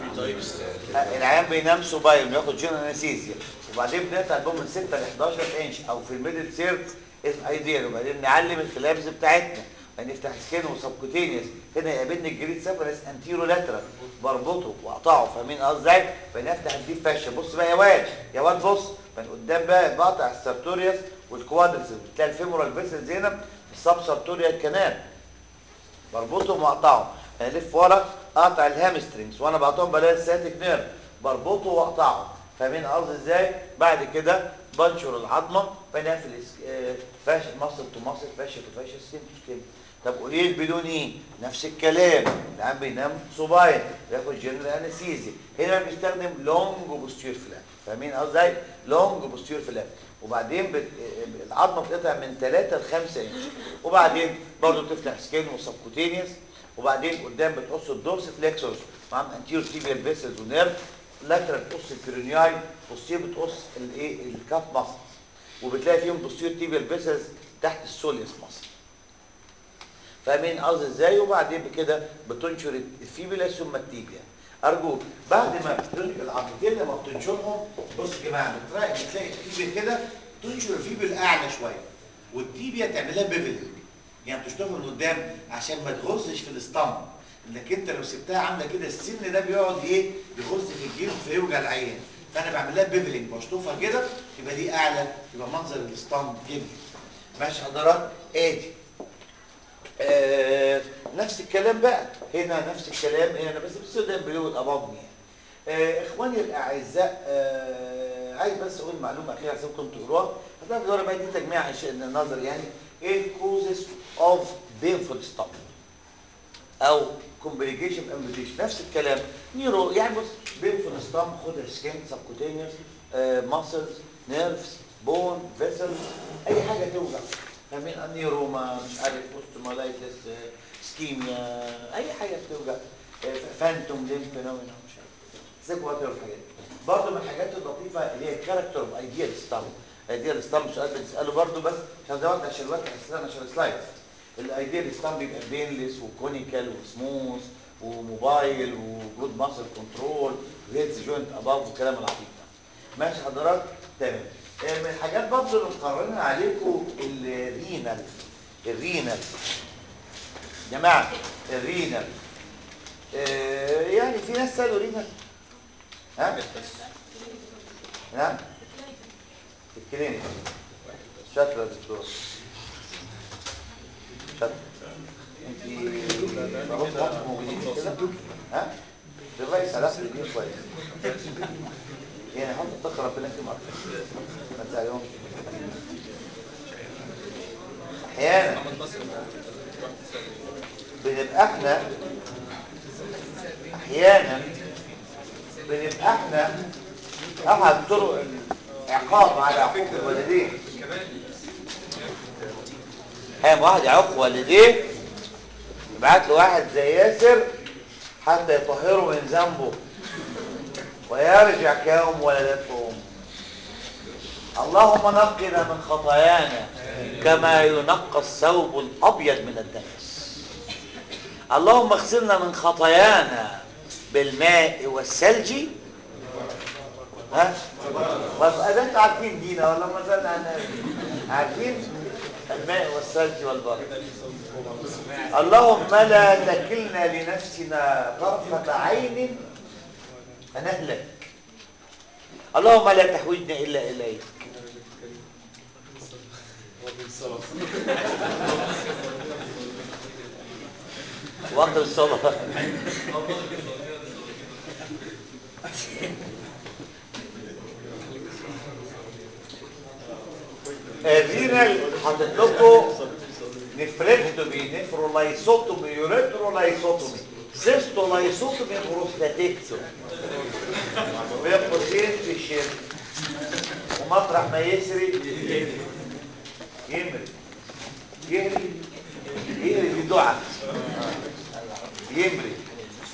[SPEAKER 1] العيان بينام سوبايل وياخد جين انستيزيا وبعدين بنقطع البوم من 6 ل 11 انش او في الميدل سيرت از ايديال وبعدين نعلم الكلابز بتاعتنا نفتح سكين وسبكوتينيوس هنا يقابلني الجريد سيفرس انتيرو لاترال بربطه واقطعه فاهمين قصدي ازاي فنفتح الديب فاشة بص بقى يا واد يا واد بص من قدام بقى بقطع السارتوريوس والكوادرسل بتلاقي الفيمورال فيسلز هنا في السب سارتوريال كانال بربطهم واقطعهم الف ورا اقطع الهامسترينجز وانا بقطعهم بلاقي الساتيك نيرف بربطه واقطعه فاهمين قصدي ازاي بعد كده بنشر العظمه بنقفل فاش مصل تو مصل فاشه تو فاشه سكين تو سكين طب قولي البدون ايه نفس الكلام العيان بينام صباين بياخد جنرال انستيزيا هنا بيستخدم لونج بوستير فلاب فاهمين قصدي ازاي لونج بوستير فلاب وبعدين بت... العظمه بتقطع من 3 ل 5 انش وبعدين برضه بتفتح سكين وسبكوتينيوس وبعدين قدام بتقص الدورس فليكسورس معاهم انتيرو تيبيال فيسلز ونيرف لاترال بتقص البيرونياي بوستير بتقص الايه الكاف ماسل وبتلاقي فيهم بوستير تيبيال فيسلز تحت السوليوس ماسل فاهمين قصدي ازاي وبعدين بكده بتنشر الفيبولا ثم التيبيا ارجوك بعد ما بتنشر العضلتين لما بتنشرهم بص يا جماعه بتلاقي بتلاقي التيبيا كده تنشر الفيبولا اعلى شويه والتيبيا تعملها بيفلنج يعني بتشتغل من قدام عشان ما تغزش في الاسطمب انك انت لو سبتها عامله كده السن ده بيقعد ايه يغز في الجلد فيوجع العيان فانا بعمل لها بيفلنج بشطفها كده يبقى دي اعلى يبقى منظر الاسطمب جميل ماشي حضرات ادي آه نفس الكلام بقى هنا نفس الكلام هنا بس بالسودان بلو الاباضني آه اخواني الاعزاء آه عايز بس اقول معلومه اخيره عشان كنتوا تقروها هتلاقي الدوره بقى دي تجميع النظر يعني ايه الكوزز اوف بينفول ستوب او كومبليكيشن امبيتيشن نفس الكلام نيرو يعني بص بينفول ستوب خدها سكين سبكوتينيوس ماسلز نيرفز بون فيسل اي حاجه توجع فاهمين انيروما مش عارف اوستومالايتس سكيميا اي حاجه بتوجع فانتوم ليم فينومينا مش عارف سيب واتر الحاجات دي برضه من الحاجات اللطيفه اللي هي الكاركتر اوف ايديال ستام ايديال ستام سؤال بنساله برضه بس عشان ده وقت عشان الوقت هيستنى عشان السلايدز الايديال ستام بيبقى بينلس وكونيكال وسموث وموبايل وجود ماسل كنترول وهيدز جوينت اباف والكلام العبيط ده ماشي حضرتك تمام آه، من الحاجات برضه اللي مقررين عليكم الرينال الرينال جماعه الرينال آه، يعني في ناس سالوا رينال ها نعم في الكلينيك شاطره يا دكتور شاطره انت بقول لك موجودين كده ها الرئيس علاقه الدين كويس يعني حط الطاقه ربنا يكرم اكتر ما تزعلهمش احيانا بنبقى احنا احيانا بنبقى احنا احد طرق العقاب على عقوق الوالدين قام واحد يعق والديه يبعت له واحد زي ياسر حتى يطهره من ذنبه ويرجع كيوم ولدته امه اللهم نقنا من خطايانا كما ينقى الثوب الابيض من الدنس اللهم اغسلنا من خطايانا بالماء والثلج ها بس ده انتوا عارفين دينا ولا ما زلنا عن عارفين الماء والثلج والبرد اللهم لا تكلنا لنفسنا طرفة عين فنهلك اللهم لا تحوجنا إلا إليك وقت الصلاة الرينال حاطط لكم نفركتومي نفرولايسوتومي يوريترولايسوتومي سيستولايسوتومي بروستاتيكتومي بين قوسين في الشرك ومطرح ما يسري يمري يهري يهري دي دعاء يمري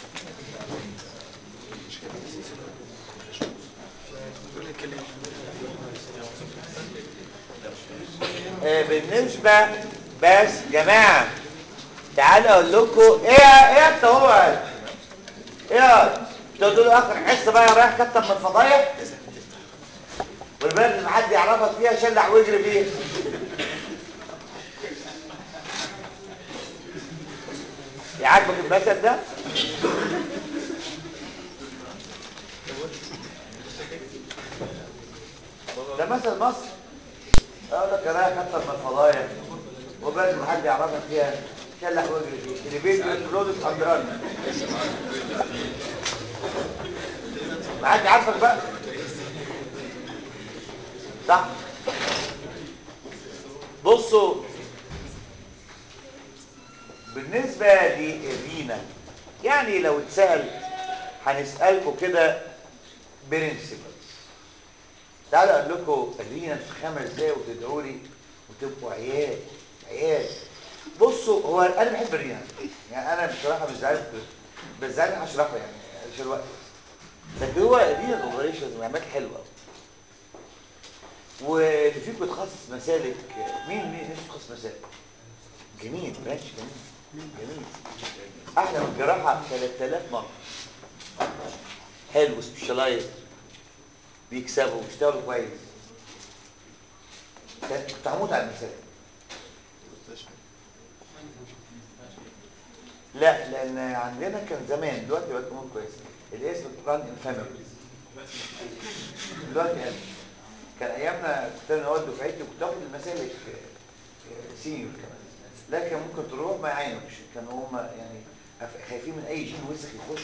[SPEAKER 1] آه، بالنسبة بس جماعة تعالوا اقول لكم ايه ايه انت هو ايه تقولوا له اخر حصه بقى رايح كتب من الفضايح والبلد اللي حد يعرفك فيها شلح واجري فيها يعجبك المثل ده ده مثل مصر اقول لك رايح كتر من الفضايح وبلد ما حد يعرفك فيها شلح واجري فيه اللي بيت الكلود اسكندراني ما حد عارفك بقى صح بصوا بالنسبة للرينا يعني لو اتسأل هنسألكم كده برنسبلز تعالوا اقول لكم الرينا في خمس دقايق وتدعوا لي وتبقوا عيال عيال بصوا هو انا بحب الرينا يعني انا بصراحه مش زعلان بس زعلان اشرحه يعني عشان الوقت لكن هو الرينا اوبريشن عمليات حلوه واللي فيكم يتخصص مسالك مين مين نفسه يتخصص مسالك جميل ماشي جميل جميل احلى من الجراحه 3000 مره حلو سبيشالايز بيكسبوا بيشتغلوا كويس كان- كنت هموت على المسالك لا لان عندنا كان زمان دلوقتي بقت امور كويسه الاسم كان انفاميلي دلوقتي قال كان ايامنا كنت انا اول دفعتي وكنت اخد المسالك آه، سينيور كمان لكن ممكن تروح ما يعينوش كانوا هم يعني أف- خايفين من اي جين وسخ يخش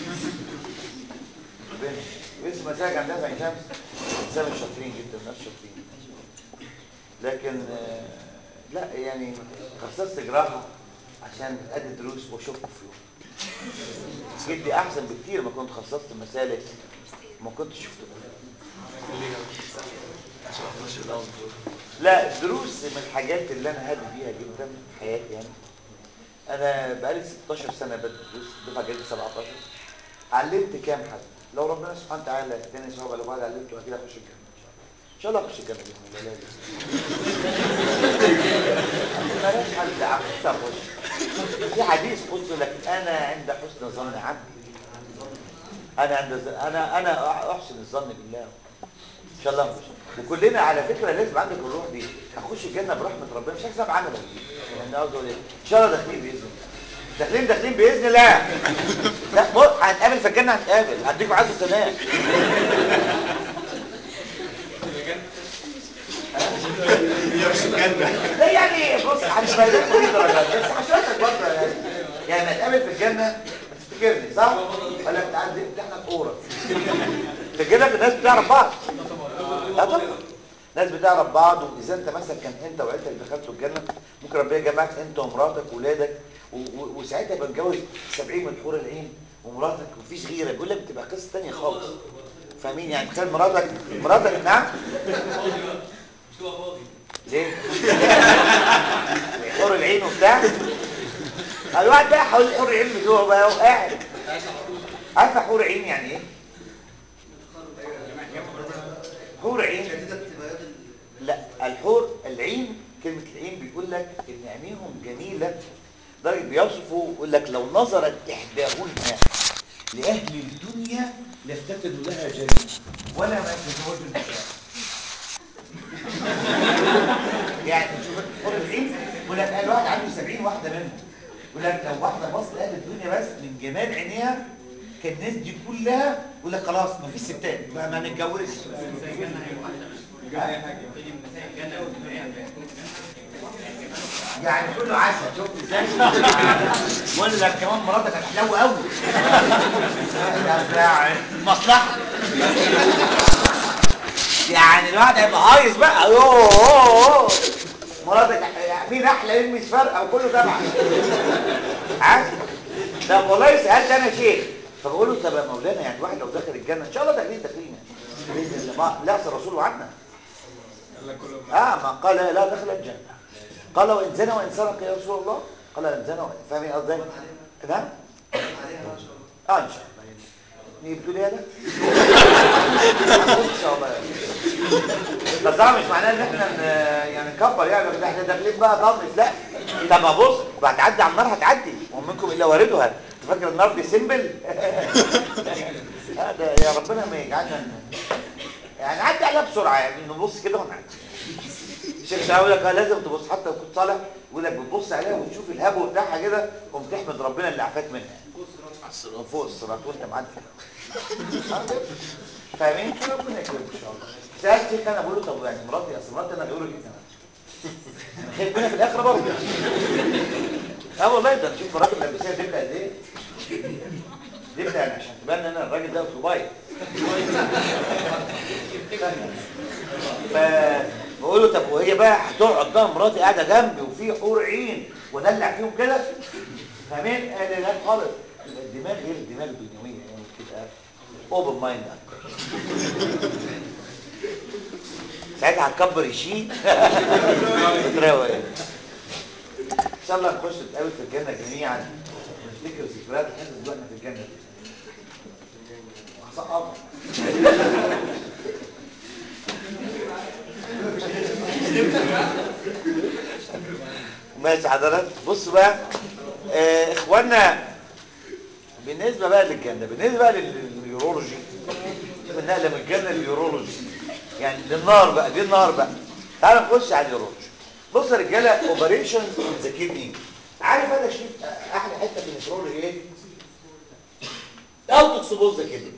[SPEAKER 1] بين اسم مساج عندنا في عين شمس انسان شاطرين جدا ناس شاطرين لكن آه، لا يعني خصصت جراحه عشان ادي دروس واشوفكم في يوم جدي احسن بكتير ما كنت خصصت مسالك ما كنتش شفته لا دروس من الحاجات اللي انا هادي بيها جدا في حياتي يعني انا بقالي 16 سنه بدرس دروس الدفعه جايه 17 علمت كام حد لو ربنا سبحانه وتعالى اداني ثواب على بعض علمته اكيد اخش الجنه ان شاء الله اخش الجنه باذن الله لا لا مالهاش حل عم اخش في حديث قلت لك انا عند حسن ظن عبدي انا عند ز- انا انا احسن الظن بالله ان شاء الله نخش وكلنا على فكره لازم عندك الروح دي هخش الجنه برحمه ربنا مش حساب عملك يعني عاوز اقول ايه ان شاء الله داخلين باذن الله داخلين داخلين باذن الله لا بص هنتقابل في الجنه هنتقابل هديكوا عز السلام لا يعني بص هنبقى لكم دي درجات بس هشوفك برضه يعني يعني نتقابل في الجنه تفتكرني صح؟ ولا بتعدي بتحنا كوره في الجنه الناس بتعرف بعض لا طبعا ناس بتعرف بعض واذا انت مثلا كان انت وعيلتك دخلتوا الجنه ممكن ربنا يجمعك انت ومراتك واولادك و- و- وساعتها يبقى متجوز 70 من حور العين ومراتك مفيش غيره بيقول لك بتبقى قصه ثانيه خالص فاهمين يعني تخيل مراتك مراتك نعم
[SPEAKER 2] مش تبقى فاضي
[SPEAKER 1] ليه؟ حور العين وبتاع الواحد بقى حول حور العين بتوعه بقى وقاعد عارفه حور عين يعني ايه؟ حور عين لا الحور العين كلمة العين بيقول لك ان عينيهم جميلة لدرجة بيوصفوا يقول لك لو نظرت احداهن لأهل الدنيا لافتتنوا لها جميل ولا ما يتزوجوا النساء يعني شوف حور العين يقول لك الواحد عنده 70 واحدة منهم يقول لك لو واحدة بص لأهل الدنيا بس من جمال عينيها كان الناس دي كلها يقول لك خلاص ما فيش ستات بقى ما نتجوزش يعني كله عسل شفت ازاي بقول لك كمان مراتك هتحلو قوي مصلحه يعني الواحد هيبقى هايص بقى يوه أوه، أوه. مراتك يعني مين احلى مين مش فارقه وكله تبعك عارف ده والله سالت انا شيخ فبقول له طب يا مولانا يعني الواحد لو دخل الجنه ان شاء الله داخلين داخلين يعني باذن الله ما لا أصل الرسول وعدنا اه ما قال لا دخل الجنه قال وان زنى وان سرق يا رسول الله قال ان زنى وإن- فاهمين قصدي نعم اه ان شاء الله يعني نيجي بتقول ايه ده ان شاء الله يعني بس ده مش معناه ان احنا ن- يعني نكبر يعني ده احنا داخلين بقى طمس لا طب ما بص هتعدي على النار هتعدي ومنكم الا واردها انت فاكر النار دي سيمبل هذا يا ربنا ما يجعلنا ن- يعني عدي عليها بسرعه يعني نبص كده ونعدي الشيخ شعبي يقول لك آه لازم تبص حتى لو كنت صالح يقول لك بتبص عليها وتشوف الهبو بتاعها كده قوم تحمد ربنا اللي عفاك منها فوق الصراط وانت معدي فاهمين كده ربنا يكرمك ان شاء الله سالت شيخ انا بقول له طب يعني مراتي اصل مراتي انا غيره جدا انا خايف منها في الاخره برضه اه والله ده نشوف مراتي ملبسيه دبله قد ايه دبله يعني عشان تبان ان انا الراجل ده صبايا فبقول له طب وهي بقى هتقعد بقى مراتي قاعده جنبي وفي حور عين ودلع فيهم كده فاهمين قال لي لا خالص يبقى الدماغ غير الدماغ الدنيويه يعني تبقى اوبن مايند ساعتها هتكبر الشيء تراوي ان شاء الله نخش نتقابل في الجنه جميعا ونفتكر ذكريات الحزن اللي احنا في الجنه دي هسقطها ماشي حضرتك بصوا بقى آه اخوانا بالنسبه بقى للجنه بالنسبه بقى لل- لليورولوجي نقله من الجنه لليورولوجي يعني للنار بقى دي النار بقى تعال نخش على اليورولوجي بص يا رجاله اوبريشن اون ذا كيدني عارف انا شريف احلى حته في النفرولوجي ايه؟ اوت اكسبوز ذا كيدني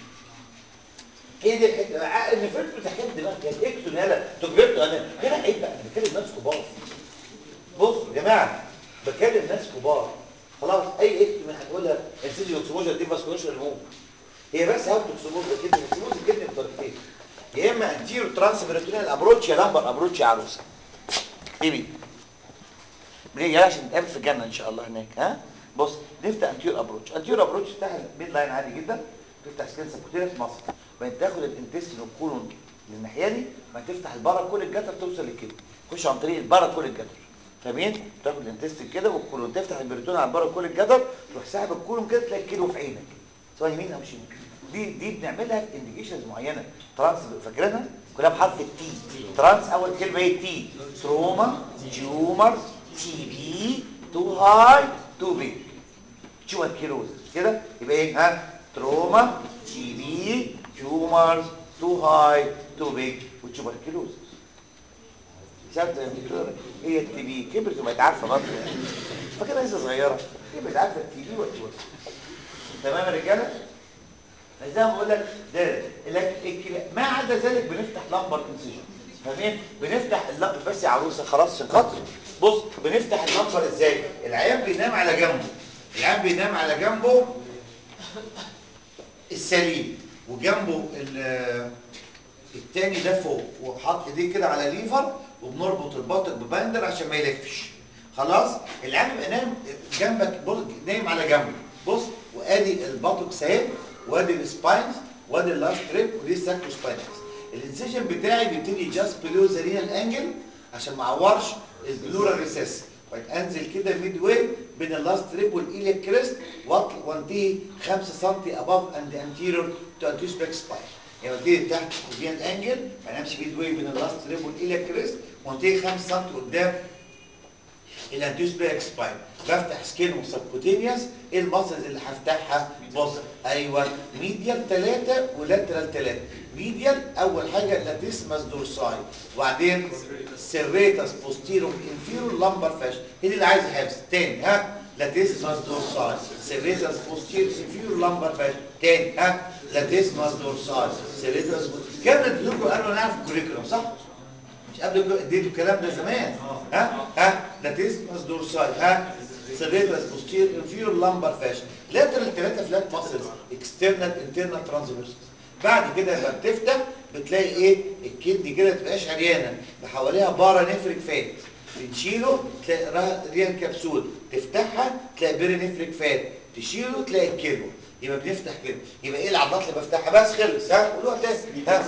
[SPEAKER 1] هي دي الحته النفرت بتحب دماغك يا اكتب يلا تجربته انا هنا عيب بقى انا بتكلم ناس كبار بصوا يا جماعه بكلم ناس كبار خلاص اي اكتب من هتقولها انسيجن اكسبوجر دي فاسكوليشن ريموف هي بس اوت اكسبوز ذا كيدني اكسبوز الكدني بطريقتين يا اما انتيرو ترانس بريتونيال ابروتش يا لمبر ابروتش يا عروسه ايه ليه يا عشان نتقابل في الجنه ان شاء الله هناك ها بص نفتح انتيور ابروتش انتيور ابروتش تفتح الميد لاين عادي جدا تفتح سكين سبكوتيريا في مصر وبعدين تاخد الانتستين والكولون للناحيه دي ما تفتح البارا كل الجتر توصل للكدني خش عن طريق البارا كل الجتر فاهمين تاخد الانتستين كده والكولون تفتح البريتون على البارا كل الجتر تروح ساحب الكولون كده تلاقي الكيلو في عينك سواء يمين او شمال دي دي بنعملها في انديكيشنز معينه ترانس فاكرينها كلها بحرف التي ترانس اول كلمه ايه تي تروما تيومر تي بي تو هاي تو بيج تيومر كيروز كده يبقى ايه ها تروما تي بي تيومرز تو هاي تو بيج وتيومر كيروز شفت يا دكتور هي التي بي كبرت وبقت عارفه برضه يعني فاكرها لسه صغيره كبرت عارفه التي بي والتيومر تمام يا رجاله زي ما بقول لك ده لكن الكلا- ما عدا ذلك بنفتح لمبر انسيجن فاهمين بنفتح اللمبر بس يا عروسه خلاص عشان خاطر بص بنفتح اللمبر ازاي العيان بينام على جنبه العيان بينام على جنبه السليم وجنبه ال- التاني ده فوق وحط ايديه كده على ليفر وبنربط الباطق بباندر عشان ما يلفش خلاص العيان بيبقى نايم جنبك بص نايم على جنبه بص وادي الباطق سايب وادي السباينز وادي اللاست تريب ودي الساكرو سباينكس الانسيجن بتاعي بيبتدي جاست بلو ذا رينال انجل عشان ما اعورش البلورال ريسيس وبعد انزل كده ميد واي بين اللاست تريب والايليك كريست واطل- وانتهي 5 سم اباف اند انتيريور تو انتيوس باك سباين يعني ببتدي تحت الرينال انجل بعدين امشي ميد واي بين اللاست تريب والايليك كريست وانتهي 5 سم قدام الانتيوس باك سباين بفتح سكين وسبكوتينيوس ايه المسلز اللي هفتحها بص ايوه ميديال 3 ولاترال 3 ميديال اول حاجه لاتيسماس دورساي وبعدين سيريتاس بوستيرو انفيرو لامبر فاش هي دي اللي عايز حفظ تاني ها لاتيسماس دورساي سيريتاس بوستيرو انفيرو لامبر فاش تاني ها لاتيسماس دورساي سيريتاس كام اديتكم قالوا نعرف الكوريكولوم صح؟ مش قبل كده اديته الكلام ده زمان ها ها لاتيسمس دورساي ها سيريتاس بوستير انفيور لامبر فاش لاترال ثلاثه فلات ماسلز اكسترنال انترنال ترانسفيرس بعد كده لما بتفتح بتلاقي ايه الكدني كده تبقاش عريانه حواليها بارا نفرك فات بنشيله تلاقي را- ريال كبسول تفتحها تلاقي بيري نفرك فات تشيله تلاقي الكلوه يبقى بنفتح كده يبقى ايه العضلات اللي بفتحها بس خلص ها قولوها تاني ها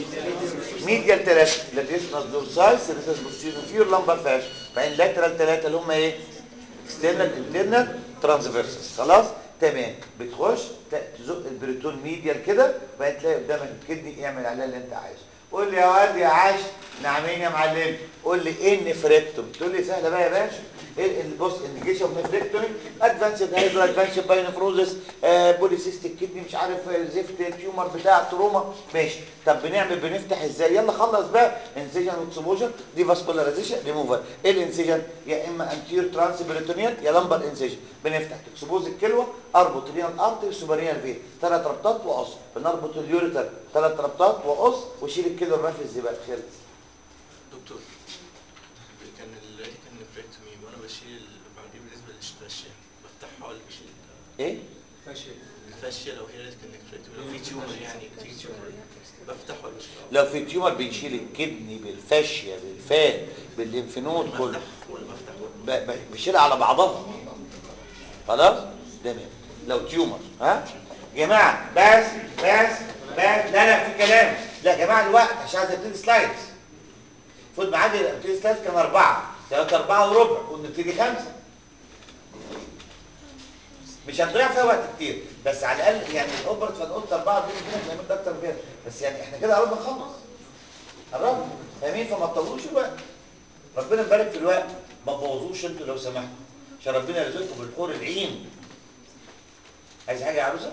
[SPEAKER 1] ميديال 3 لاتيسمس دورساي سيريتاس بوستيريور فيور لامبر فاش بعدين لاترال 3 اللي هم ايه اكسترنال انترنال ترانسفيرسس خلاص تمام بتخش ت- تزق البريتون ميديال كده بعدين تلاقي قدامك الكدني اعمل عليها اللي انت عايزه قول لي يا واد يا عاش نعمين يا معلم قول لي ايه النفريكتوم تقول لي سهله بقى يا باشا ايه ال- بص انديكيشن نفريكتومي ادفانسد هايدرو ادفانسد باينفروزس بوليسيستيك كدني مش عارف آه، زفت تيومر بتاع تروما ماشي طب بنعمل بنفتح ازاي يلا خلص بقى انسيجن واكسبوجر دي فاسكولاريزيشن ريموفر ايه الانسيجن يا اما انتير ترانس بريتونيال يا لمبر انسيجن بنفتح تكسبوز الكلوه اربط ريال ارتري سوبريال فين ثلاث ربطات وقص بنربط اليوريتر ثلاث ربطات وقص وشيل الكلوه ارميها في الزباله خلص
[SPEAKER 3] دكتور كان الريتيكال نفريكتومي وانا بشيل بعدين بالنسبه للفاشيه بفتحها ولا بشيل
[SPEAKER 1] ايه
[SPEAKER 3] الفاشيه لو هي ريتيكال نفريكتومي لو في تيومر يعني بتيجي تيومر بفتح ولا بشيل
[SPEAKER 1] لو في تيومر بنشيل الكدني بالفاشيه بالفات بالليمفنود كله
[SPEAKER 3] بفتح ولا بفتح ولا
[SPEAKER 1] ب- ب- بشيلها على بعضها خلاص تمام لو تيومر ها جماعه بس بس بس لا لا في كلام لا يا جماعه الوقت عشان عايز ابتدي سلايدز المفروض معادي ابتدي سلايدز كان اربعه ثلاثة أربعة وربع كنا نبتدي خمسة مش هنضيع فيها وقت كتير بس على الأقل يعني الأوبرت فأنا قلت أربعة دي كده احنا نعمل أكتر من كده بس يعني احنا كده قربنا نخلص قربنا فاهمين فما تطولوش الوقت ربنا يبارك في الوقت ما تبوظوش انتوا لو سمحتوا عشان ربنا يرزقكم بالحور العين عايز حاجه يا عروسه؟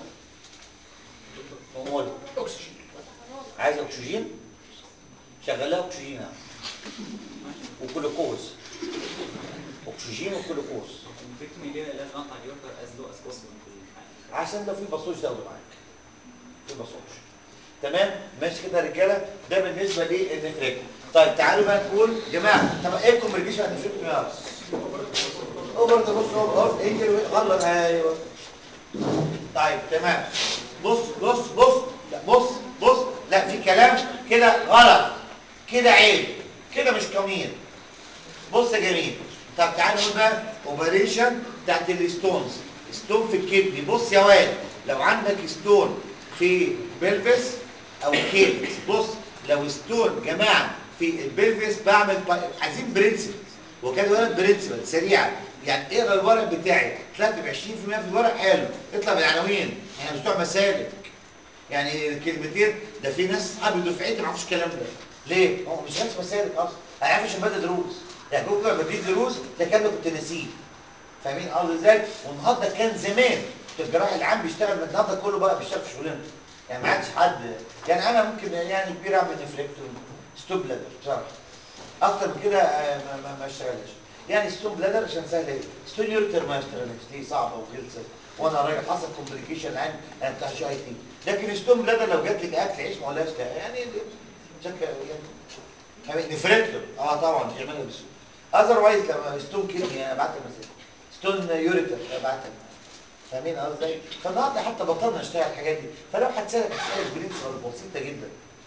[SPEAKER 1] امال
[SPEAKER 2] اكسجين
[SPEAKER 1] عايز اكسجين؟ شغلها اكسجين اهو. وجلوكوز اكسجين وجلوكوز
[SPEAKER 4] الفكرة ليه لازم اقطع اليورتر از لو از بوسبل في الحلقة
[SPEAKER 1] عشان لو في بصوش تاخده معاك في بصوش تمام ماشي كده يا رجاله ده بالنسبه للنفريك طيب تعالوا بقى نقول جماعه طب ايه الكومبليكيشن النفريك يا اوفر ذا بص اوفر انجل غلط ايوه طيب تمام بص بص بص لا بص بص لا في كلام كده غلط كده عيب كده مش كمين بص يا جميل طب تعالى نقول بقى اوبريشن بتاعت الستونز ستون في الكدني بص يا واد لو عندك ستون في بلفس او كيلز بص لو ستون جماعه في البلفس بعمل با... عايزين برنسبل وكان ولد برنسبل سريعه يعني اقرا الورق بتاعي طلعت ب 20% في الورق حلو اطلع بالعناوين احنا بتوع مسالك يعني كلمتين ده في ناس اصحابي دفعتي ما يعرفوش الكلام ده ليه؟ هو مش عارف مسالك اصلا ما يعرفش بدأ دروس يعني كنت لما بديت دروس تكاد كنت ناسيه فاهمين قصدي ازاي؟ والنهارده كان زمان في الجراح العام بيشتغل من النهارده كله بقى بيشتغل في شغلانه يعني ما عادش حد يعني انا ممكن يعني كبير اعمل نفلكتومي ستوب بلادر بصراحه اكتر من كده آه، ما, ما, ما اشتغلش يعني ستون بلادر عشان سهل ايه ستون يوريتر ما اشتغلش دي صعبه وغلسه وانا راجل حصل كومبليكيشن عن انا بتاع شي اي تي لكن ستون بلادر لو جات لك اكل عيش ما اقولهاش لا يعني شكل يعني نفركتور اه طبعا يعملها بسهوله اذروايز لما ستون كيدني ابعت لك مسج ستون يوريتر ابعت لك فاهمين قصدي ازاي؟ فالنهارده حتى بطلنا نشتغل الحاجات دي فلو هتسالك هتسالك برنسبل بسيطه جدا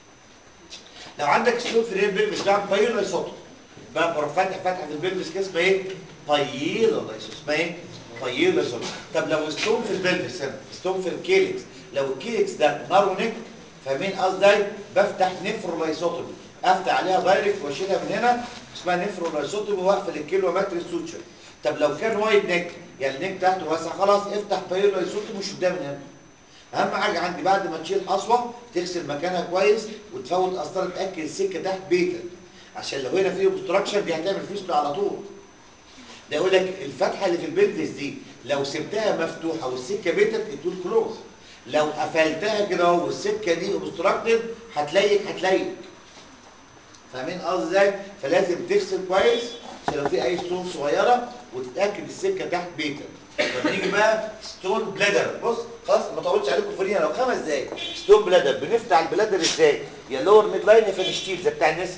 [SPEAKER 1] لو عندك ستون في الريل بيلفس ده بايلو يسوط بقى بروح فاتح فاتحه في البيلفس كده اسمها ايه؟ بايلو يسوط اسمها ايه؟ بايلو يسوط طب لو ستون في البيلفس هنا ستون في الكيلكس لو الكيلكس ده نارو نيك فاهمين قصدي ازاي؟ بفتح نفرولايسوتومي افتح عليها دايركت واشيلها من هنا اسمها نفرولايسوتومي واقفل الكيلو متر سوتشر طب لو كان وايد نيك يعني النيك تحته واسع خلاص افتح بايلولايسوتومي وشدها من هنا اهم حاجه عندي بعد ما تشيل حصوه تغسل مكانها كويس وتفوت قسطره تاكد السكه تحت بيتك عشان لو هنا في اوبستراكشن دي هتعمل فيستو على طول ده يقول لك الفتحه اللي في البلفس دي لو سبتها مفتوحه والسكه بيتك تقول كلوز لو قفلتها كده اهو والسكه دي اوبستراكتد هتليك هتليك فاهمين قصدي ازاي فلازم تغسل كويس عشان لو في اي ستون صغيره وتتاكد السكه تحت بيتك طب نيجي بقى ستون بلادر بص خلاص ما طولتش عليكم فرينا لو خمس دقايق ستون بلادر بنفتح البلادر ازاي يا لور ميد لاين يا فينشتيل زي بتاع النسا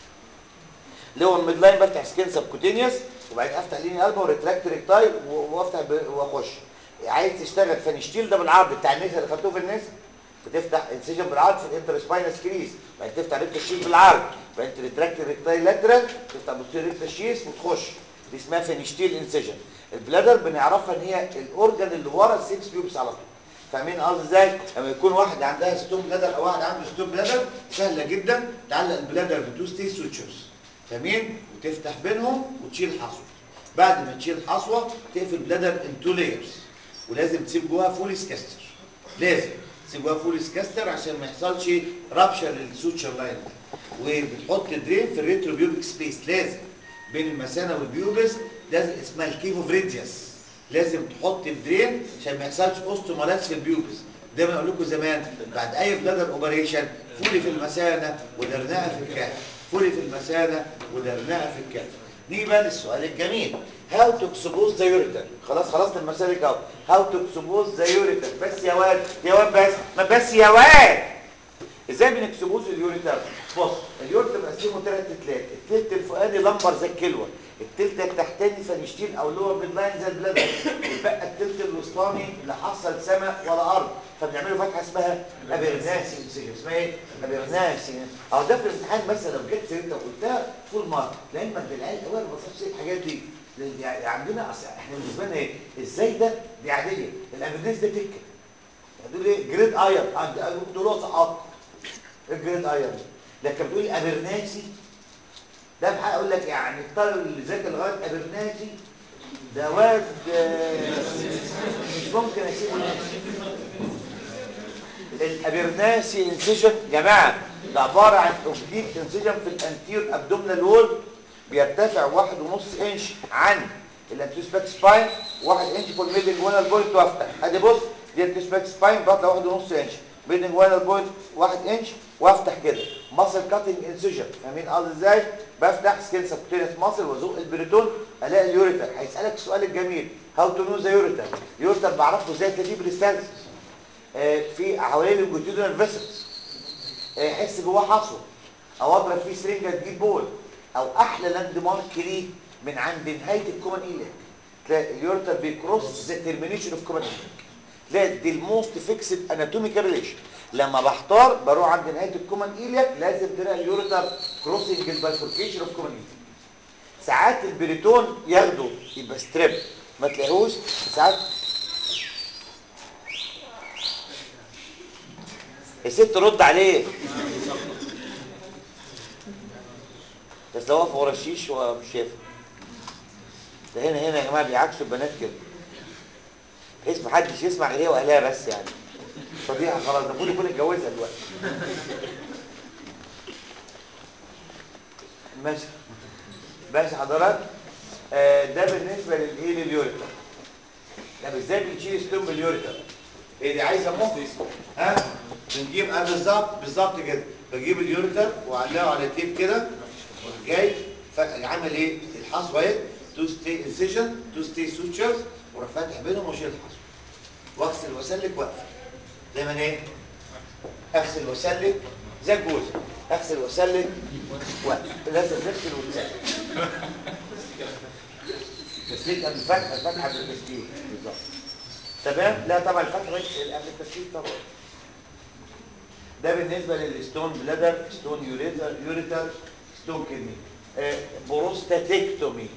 [SPEAKER 1] لور ميد لاين بفتح سكين سبكوتينيوس وبعدين افتح ليني قلبه وريتراكت ريكتاي وافتح ب- واخش عايز تشتغل فينشتيل ده بالعرض بتاع النسا اللي خدتوه في النسا بتفتح انسجن بالعرض في الانتر سباينس كريس بعدين تفتح ريكتا شيس بالعرض بعدين تريتراكت ريكتاي لاترال تفتح بوستير ريكتا شيس وتخش دي اسمها فينشتيل انسجن البلادر بنعرفها ان هي الاورجن اللي ورا السكس بيوبس على طول فاهمين قصدي ازاي لما يكون واحد عندها ستون بلادر او واحد عنده ستون بلادر سهله جدا تعلق البلادر بتو ستي سوتشرز فاهمين وتفتح بينهم وتشيل حصوه بعد ما تشيل حصوه تقفل بلادر ان تو لايرز ولازم تسيب جواها فوليس كاستر لازم تسيب جواها فوليس كاستر عشان ما يحصلش رابشر للسوتشر لاين وبتحط درين في الريترو بيوبك سبيس لازم بين المثانه والبيوبس لازم اسمها الكيفو فريدياس لازم تحط الدرين عشان ما يحصلش اوستومالاكس في البيوبس دايما اقول لكم زمان بعد اي بلادر اوبريشن فولي في المثانه ودرناها في الكهف فولي في المثانه ودرناها في الكهف نيجي بقى للسؤال الجميل هاو تو اكسبوز ذا يوريتر خلاص خلصنا المسالك اهو هاو تو اكسبوز ذا يوريتر بس يا واد يا واد بس ما بس يا واد ازاي بنكسبوز اليوريتر بص اليوريتر بنقسمه ثلاث تلات التلت الفوقاني لمبر زي الكلوه التلت التحتاني فنشتين او لور ميد لاين زي البلادر يبقى التلت الوسطاني لا حصل سماء ولا ارض فبنعمله فتحه اسمها ابرناسي انسجن اسمها ايه ابرناسي اهو ده في الامتحان مثلا لو جبت انت وقلتها فول مارك لعلمك بالعيال الاول ما صارش الحاجات دي لأن يعني عندنا أصل احنا بالنسبه لنا ايه ازاي ده دي عاديه الابرناس ده تكه هتقول ايه جريد اير دول سقط الجريد اير لكن بتقول لي ابرناسي ده بحق اقول لك يعني الطالب اللي ذاكر لغايه ابرناسي ده واد آه، مش ممكن اسيبه الابرناسي انسجن جماعه ده عباره عن اوبليك انسجن في الانتير ابدومينال وول بيرتفع واحد ونص انش عن الانتيوسباك سباين واحد انش فوق الميدنج وانال بوينت وافتح ادي بص دي الانتيوسباك سباين بطلع واحد ونص انش ميدنج وانال بوينت واحد انش وافتح كده ماسل كاتنج انسجن فاهمين قصدي ازاي بفتح سكين سبكتينس ماسل وازق البريتون الاقي اليوريتر هيسالك السؤال الجميل هاو تو نو ذا يوريتر اليوريتر بعرفه ازاي تجيب ريستانس في حوالين الجوتيدونال فيسلز احس جواه حصوه او اضرب فيه سرنجه تجيب بول او احلى لاند مارك ليه من عند نهايه الكومن ايلك تلاقي اليوريتر بيكروس ذا ترمينيشن اوف كومن ايلك تلاقي دي الموست فيكسد اناتوميكال ريليشن لما بختار بروح عند نهايه الكومن ايليك لازم تلاقي اليوريتر كروسنج البايفوركيشن اوف كومن ايليك ساعات البريتون ياخده يبقى ستريب ما تلاقيهوش ساعات الست رد عليه اصل واقف ورا الشيش ومش شايف ده هنا هنا يا جماعه بيعكسوا البنات كده بحيث محدش يسمع غير هي واهلها بس يعني فضيحه خلاص ده المفروض يكون اتجوزها دلوقتي ماشي ماشي حضرتك آه ده بالنسبه للايه لليوريتر طب ازاي بنشيل ستون باليوريتر ايه دي عايزه مخ ها بنجيب اه بالظبط بالظبط كده بجيب اليوريتر واعلقه على تيب كده جاي ف- عامل ايه الحص واحد تو ستي انسيجن تو ستي سوتشرز واروح فاتح بينهم واشيل الحص واغسل واسلك واقفل دايما ايه اغسل واسلك زي الجوز اغسل واسلك واقفل لازم تغسل وتسلك تسليك قبل الفتح الفتح قبل التسليك بالظبط تمام لا طبعا الفتح بس قبل التسليك طبعا ده بالنسبه للستون بلادر ستون يوريتر يوريتر ستون كدني آه بروستاتيكتومي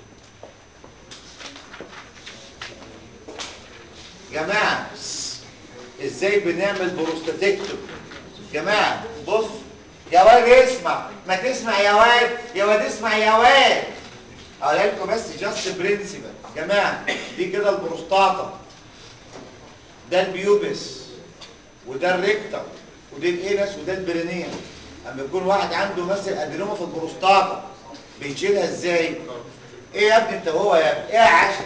[SPEAKER 1] جماعه ازاي بنعمل بروستاتيكتومي جماعه بص يا واد اسمع ما تسمع يا واد يا واد اسمع يا واد اقول لكم بس جاست برنسبل جماعه دي كده البروستاتا ده البيوبس وده الريكتم وده الانس وده البرينيا اما يكون واحد عنده مثلا ادينوما في البروستاتا بيشيلها ازاي ايه يا ابني انت هو يا ابني ايه يا عشري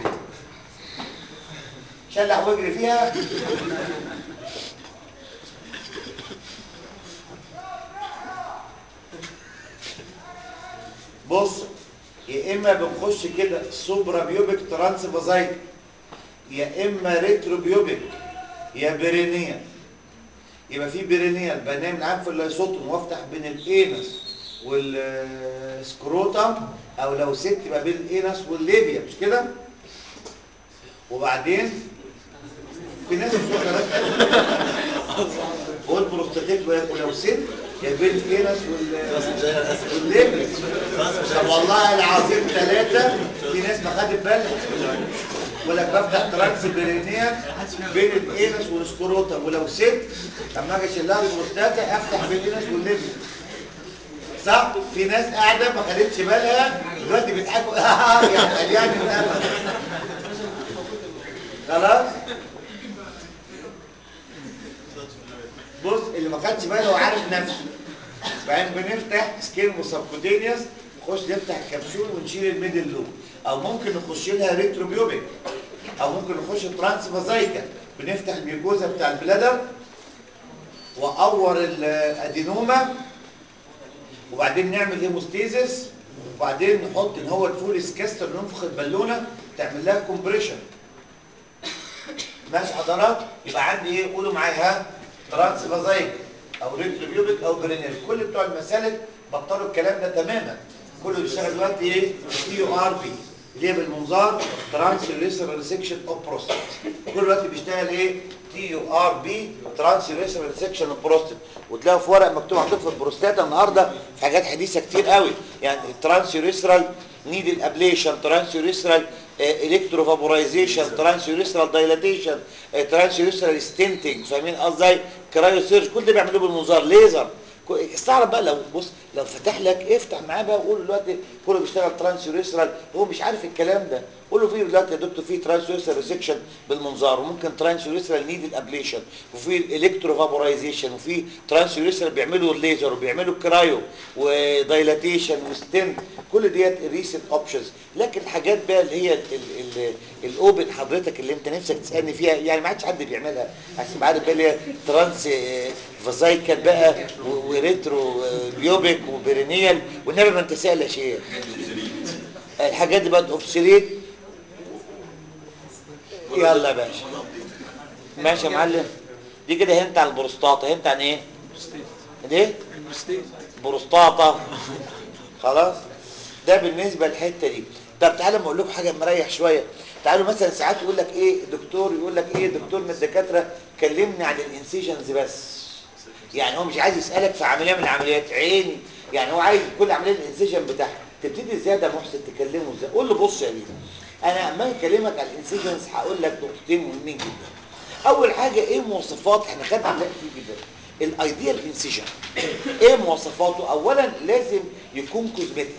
[SPEAKER 1] شلح واجري فيها بص يا اما بنخش كده سوبرا بيوبك ترانس فازايك يا اما ريترو بيوبك يا برينيال يبقى في برينيال بنام العام في اللايسوتوم وافتح بين الانس والسكروتم او لو ست يبقى بين الانس والليبيا مش كده وبعدين في ناس بتقول خلاص قول بروستاتيك ولو ست يا بين الانس وال والليبيا طب والله العظيم ثلاثة في ناس ما خدت بالها يقول لك بفتح ترانس برينيا بين الانس والسكروتم ولو ست لما اجي اشيل لها البروستاتا افتح بين الانس والليبيا صح في ناس قاعده ما خدتش بالها دلوقتي بيضحكوا يعني قليان الامل خلاص بص اللي ما خدش باله هو عارف نفسه بعدين بنفتح سكين وسبكوتينيوس نخش نفتح الكبسول ونشيل الميدل لوب او ممكن نخش لها ريتروبيوبيك او ممكن نخش ترانس فازايكا بنفتح الميكوزا بتاع البلادر واور الادينوما وبعدين نعمل هيموستيزس وبعدين نحط ان هو الفوليس كاستر ننفخ البالونه تعمل لها كومبريشن ماشي حضرات يبقى عندي ايه قولوا معايا ها ترانس فازايك او ريتروبيوبيك او برينيال كل بتوع المسالك بطلوا الكلام ده تماما كله بيشتغل دلوقتي ايه تي يو ار بي اللي هي بالمنظار ترانس ريسر ريسكشن اوف بروستات كل دلوقتي بيشتغل ايه تي يو ار بي ترانس ريسر ريسكشن اوف بروستات وتلاقوا في ورق مكتوب عندكم في البروستاتا النهارده في حاجات حديثه كتير قوي يعني ترانس ريسرال نيدل ابليشن ترانس ريسرال الكتروفابورايزيشن ترانس ريسرال دايلاتيشن ترانس ريسرال ستنتنج فاهمين قصدي كرايو سيرج كل ده بيعملوه بالمنظار ليزر كو- استعرض بقى لو بص لو فتح لك افتح معاه بقى وقول دلوقتي كله بيشتغل ترانس ريسرال هو مش عارف الكلام ده قول له في دلوقتي يا دكتور في ترانس ريسرال ريسكشن بالمنظار وممكن ترانس ريسرال نيدل ابليشن وفي الكتروفابورايزيشن وفي ترانس ريسرال بيعملوا الليزر وبيعملوا كرايو ودايلاتيشن وستنت كل ديت ريسنت اوبشنز لكن الحاجات بقى اللي هي الاوبن حضرتك اللي انت نفسك تسالني فيها يعني ما عادش حد بيعملها عشان عارف بقى اللي هي ترانس فازايكال بقى و- وريترو آه، بيوبيك وبرينيال والنبي ما انت سائل يا شيخ الحاجات دي بقت اوبسوليت يلا يا باشا ماشي يا معلم دي كده هنت عن البروستاتا هنت عن ايه؟ ايه؟ بروستاتا خلاص ده بالنسبه للحته دي طب تعالوا ما اقول لكم حاجه مريح شويه تعالوا مثلا ساعات يقول لك ايه دكتور يقول لك ايه دكتور من الدكاتره كلمني عن الانسيجنز بس يعني هو مش عايز يسالك في عمليه من العمليات عيني يعني هو عايز كل عمليه الانسيجن بتاعها تبتدي ازاي ده محسن تكلمه ازاي قول له بص يا بيه انا اما اكلمك عن الانسيجنز هقول لك نقطتين مهمين جدا اول حاجه ايه مواصفات احنا خدنا عمليات كتير جدا الايديال انسيجن ايه مواصفاته اولا لازم يكون كوزمتيك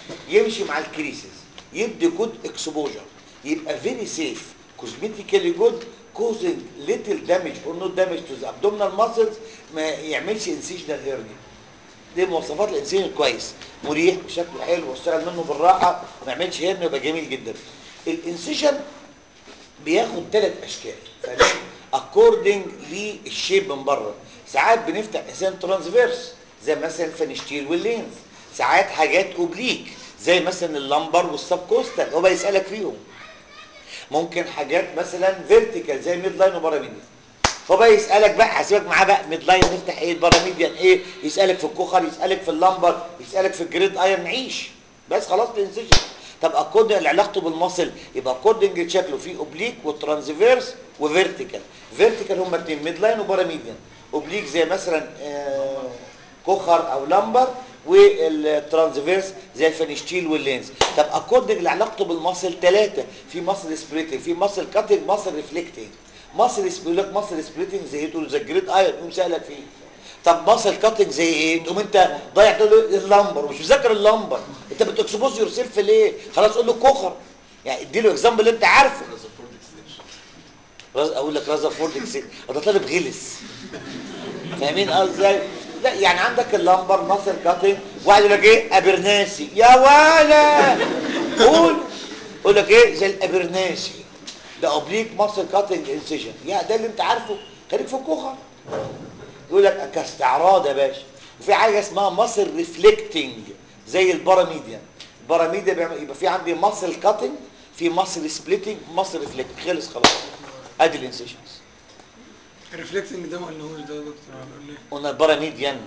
[SPEAKER 1] يمشي مع الكريسز يدي جود اكسبوجر يبقى فيري سيف كوزمتيكالي جود كوزنج ليتل دامج اور نوت دامج تو ذا ابدومينال ماسلز ما يعملش انسيجنال هيرني دي مواصفات الانسان كويس مريح وشكله حلو واشتغل منه بالراحه ما يعملش هيرني يبقى جميل جدا الانسيجن بياخد ثلاث اشكال فاهم اكوردنج للشيب من بره ساعات بنفتح انسان ترانسفيرس زي مثلا الفينشتير واللينز ساعات حاجات اوبليك زي مثلا اللمبر والسب كوستال هو بيسالك فيهم ممكن حاجات مثلا فيرتيكال زي ميد لاين وباراميديان هو بقى يسالك بقى هسيبك معاه بقى ميد لاين نفتح ايه الباراميديان ايه يسالك في الكوخر يسالك في اللمبر يسالك في الجريد ايرن عيش بس خلاص الانسيجن طب اكوردنج اللي علاقته بالمصل يبقى اكوردنج شكله فيه اوبليك وترانسفيرس وفيرتيكال فيرتيكال هم اثنين ميد لاين وباراميديان اوبليك زي مثلا آه كوخر او لمبر والترانسفيرس زي الفينشتيل واللينز طب اكوردنج اللي علاقته بالمصل ثلاثه في مصل سبريتنج في مصل كاتنج مصل ريفلكتنج مصل بيقول لك مصل سبريتنج زي ايه تقول زي الجريد ايرون يقوم سالك فيه طب مصل كاتنج زي ايه تقوم انت ضايع تقول له اللمبر ومش مذاكر اللمبر انت بتكسبوز يور سيلف ليه خلاص قول له الكوخر يعني ادي له اكزامبل اللي انت عارفه
[SPEAKER 3] رازفورد اكستنشن
[SPEAKER 1] راز اقول لك رازرفورد اكسيد ده طالب غلس فاهمين قصدي ازاي لا يعني عندك اللمبر مصر كاتنج واحد يقول لك ايه ابرناسي يا ولا قول يقول لك ايه زي الابرناسي ده اوبليك مصر كاتنج انسيجن يا ده اللي انت عارفه خليك في الكوخه يقول لك كاستعراض يا باشا وفي حاجه اسمها مصر ريفلكتنج زي الباراميديان الباراميديا بيعمل يبقى في عندي مصر كاتنج في مصر سبليتنج مصر ريفلكت خلص خلاص ادي الانسيشنز
[SPEAKER 5] الريفلكتنج ده ما قلناهوش ده يا دكتور قلنا
[SPEAKER 1] قلنا الباراميديان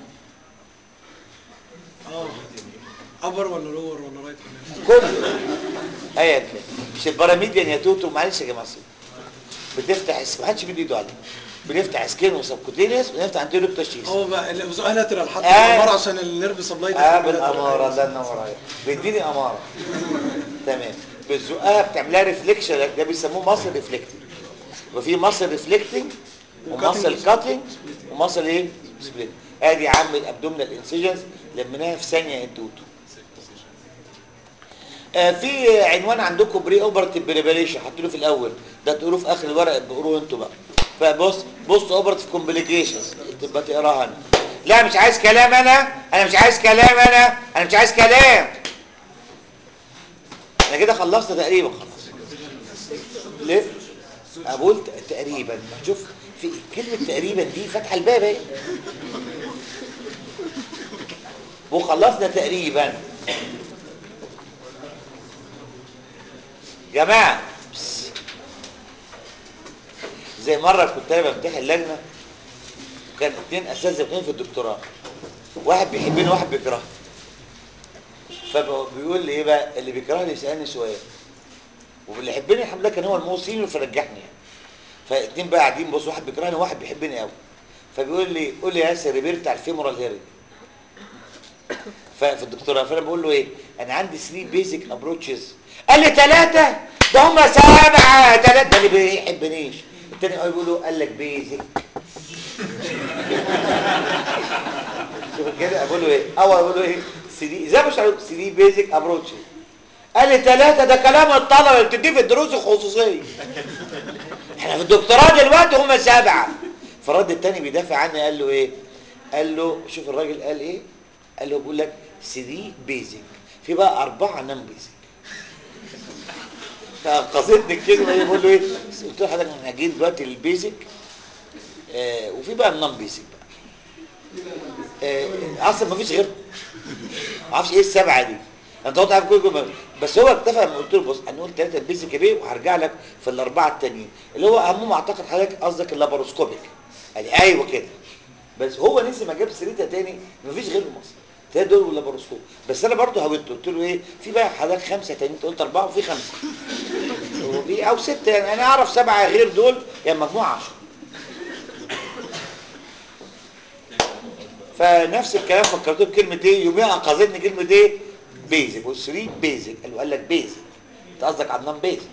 [SPEAKER 5] اه ابر ولا لور ولا رايت ولا left؟
[SPEAKER 1] كله ايا كان مش الباراميديان يا توتو معلش يا جماعه سيب. بتفتح اس- ما حدش بيدي ايده عليه بنفتح سكين وسبكوتينيوس ونفتح انتيريو تشيس
[SPEAKER 5] هو بقى السؤال لاترال حتى
[SPEAKER 1] آه.
[SPEAKER 5] الامر عشان النيرف سبلاي
[SPEAKER 1] اه بالاماره الله ينور عليك بيديني اماره تمام بالزقها بتعملها ريفليكشن ده بيسموه ماسل ريفلكتنج يبقى في ماسل ريفلكتنج وماسل كاتنج وماسل ايه سبليت ادي يا عم الابدومينال انسيجنز لميناها في ثانيه انتوتو آه في عنوان عندكم بري اوبرتيف بريباريشن حطوا له في الاول ده تقروه في اخر الورق بقروه انتوا بقى فبص بص اوبرتيف كومبليكيشنز تبقى تقراها انا لا مش عايز كلام انا انا مش عايز كلام انا انا مش عايز كلام انا كده خلصت تقريبا خلاص ليه اقول ت- تقريبا شوف في كلمه تقريبا دي فاتحه الباب اهي وخلصنا تقريبا جماعه بس. زي مره كنت انا بمتحن لجنه وكان اتنين اساتذه اتنين في الدكتوراه واحد بيحبني وواحد بيكرهني فبيقول لي ايه بقى اللي بيكرهني يسالني سؤال واللي يحبني الحمد لله كان هو الموصين فرجحني يعني فاتنين بقى قاعدين بص واحد بيكرهني وواحد بيحبني قوي فبيقول لي قول لي يا ياسر ريبير بتاع الفيمورال هيرنج ففي الدكتوراه فانا بقول له ايه انا عندي 3 بيزك ابروتشز قال لي ثلاثه ده هم سبعه ثلاثه ده اللي بيحبنيش التاني قال بيقول له قال لك بيزك شوف كده اقول له ايه اول اقول له ايه 3 زي مش 3 بيزك ابروتشز قال لي ثلاثه ده كلام الطلبه اللي بتديه في الدروس الخصوصيه احنا في الدكتوراه دلوقتي هم سبعه فالرد التاني بيدافع عني قال له ايه قال له شوف الراجل قال ايه قال له بيقول لك 3 بيزك في بقى اربعه نان بيزك فقصدني الكلمه دي بقول له ايه قلت له حضرتك احنا جايين دلوقتي للبيزك آه وفي بقى النان بيزك بقى آه اصلا ما فيش غير ما اعرفش ايه السبعه دي انت قلت عارف كل جمله بس هو اكتفى لما قلت له بص هنقول ثلاثه بيزك بيه وهرجع لك في الاربعه التانيين اللي هو اهمهم اعتقد حضرتك قصدك اللاباروسكوبيك قال لي ايوه كده بس هو نسي ما جاب سيرتها تاني مفيش غير مصر ثلاثه دول واللاباروسكوب بس انا برضه هاودته قلت له ايه في بقى حضرتك خمسه تانيين انت قلت اربعه وفي خمسه وفي او سته يعني انا اعرف سبعه غير دول يعني مجموعه 10 فنفس الكلام فكرته بكلمه ايه يوميها انقذتني كلمه ايه بيزك والثري بيزك قال قال لك بيزك انت قصدك على النون بيزك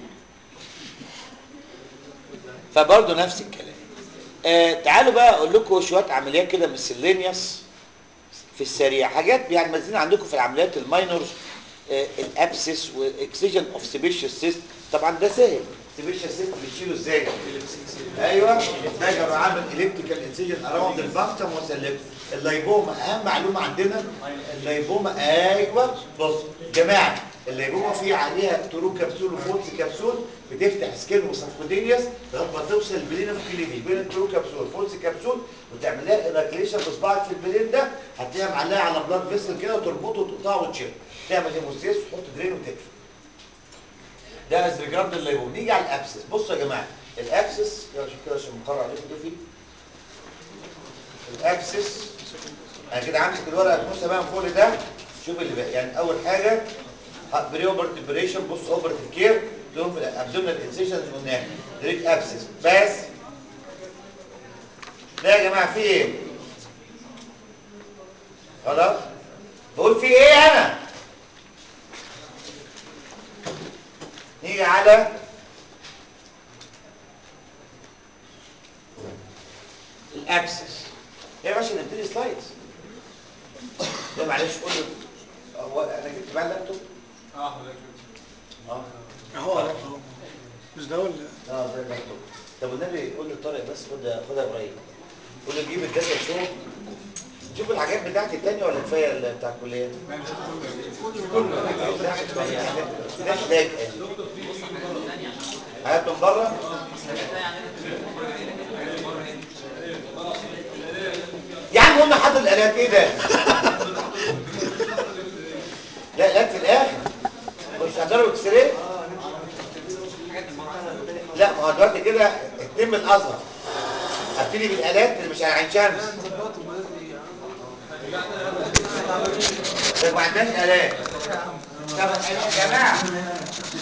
[SPEAKER 1] فبرضه نفس الكلام آه تعالوا بقى اقول لكم شويه عمليات كده مسلينيوس في السريع حاجات يعني مازين عندكم في العمليات الماينورز الابسس واكسجن اوف سيبيشيوس سيست طبعا ده سهل سيبيشيوس سيست بتشيله ازاي ايوه ده كان عامل الكتريكال انسيجن اراوند البانكتم وسلكه اللايبوما اهم معلومه عندنا اللايبوما ايوه بص جماعه الليبوما فيه عليها ترو كبسول وفولس كبسول بتفتح سكين وسبكوتينيوس لغايه ما توصل البلين اوف كليفيج بين الترو كبسول فولس كبسول وتعمل لها ايراكليشن بصباعك في البلين ده هتلاقيها معلقه على بلاد فيسل كده وتربطه وتقطعه وتشيل تعمل هيموستيس وتحط درين وتقفل ده از ريجارد الليبوما نيجي على الابسس بصوا يا جماعه الابسس يلا شوف كده عشان مقرر عليكم ايه فيه الابسس انا كده همسك الورقه الموسى بقى من فوق ده شوف اللي بقى يعني اول حاجه بري اوبرت بريشن بص اوبرت كير تقوم في الابدومينال انسيشنز قلناها دريك ابسس بس ده يا جماعه في ايه خلاص بقول في ايه انا نيجي على الابسس يا باشا نبتدي سلايدز ده معلش قول له هو انا جبت بقى اللابتوب
[SPEAKER 2] اه حضرتك
[SPEAKER 1] اه
[SPEAKER 5] اهو اهو مش ده ولا
[SPEAKER 1] اه ده اللابتوب طب والنبي قول لطارق بس خد خدها قريب قول له جيب الداتا شو شوف الحاجات بتاعتي التانية ولا كفايه اللي بتاع الكليه؟ ده احتاج هات من بره يا عم قلنا حاطط الالات ايه ده؟ لا الالات في الاخر مش هتضرب اكس راي؟ لا ما هو دلوقتي كده التم الازهر هبتدي بالالات اللي مش على عين شمس ده ما عندناش الات طب يا جماعه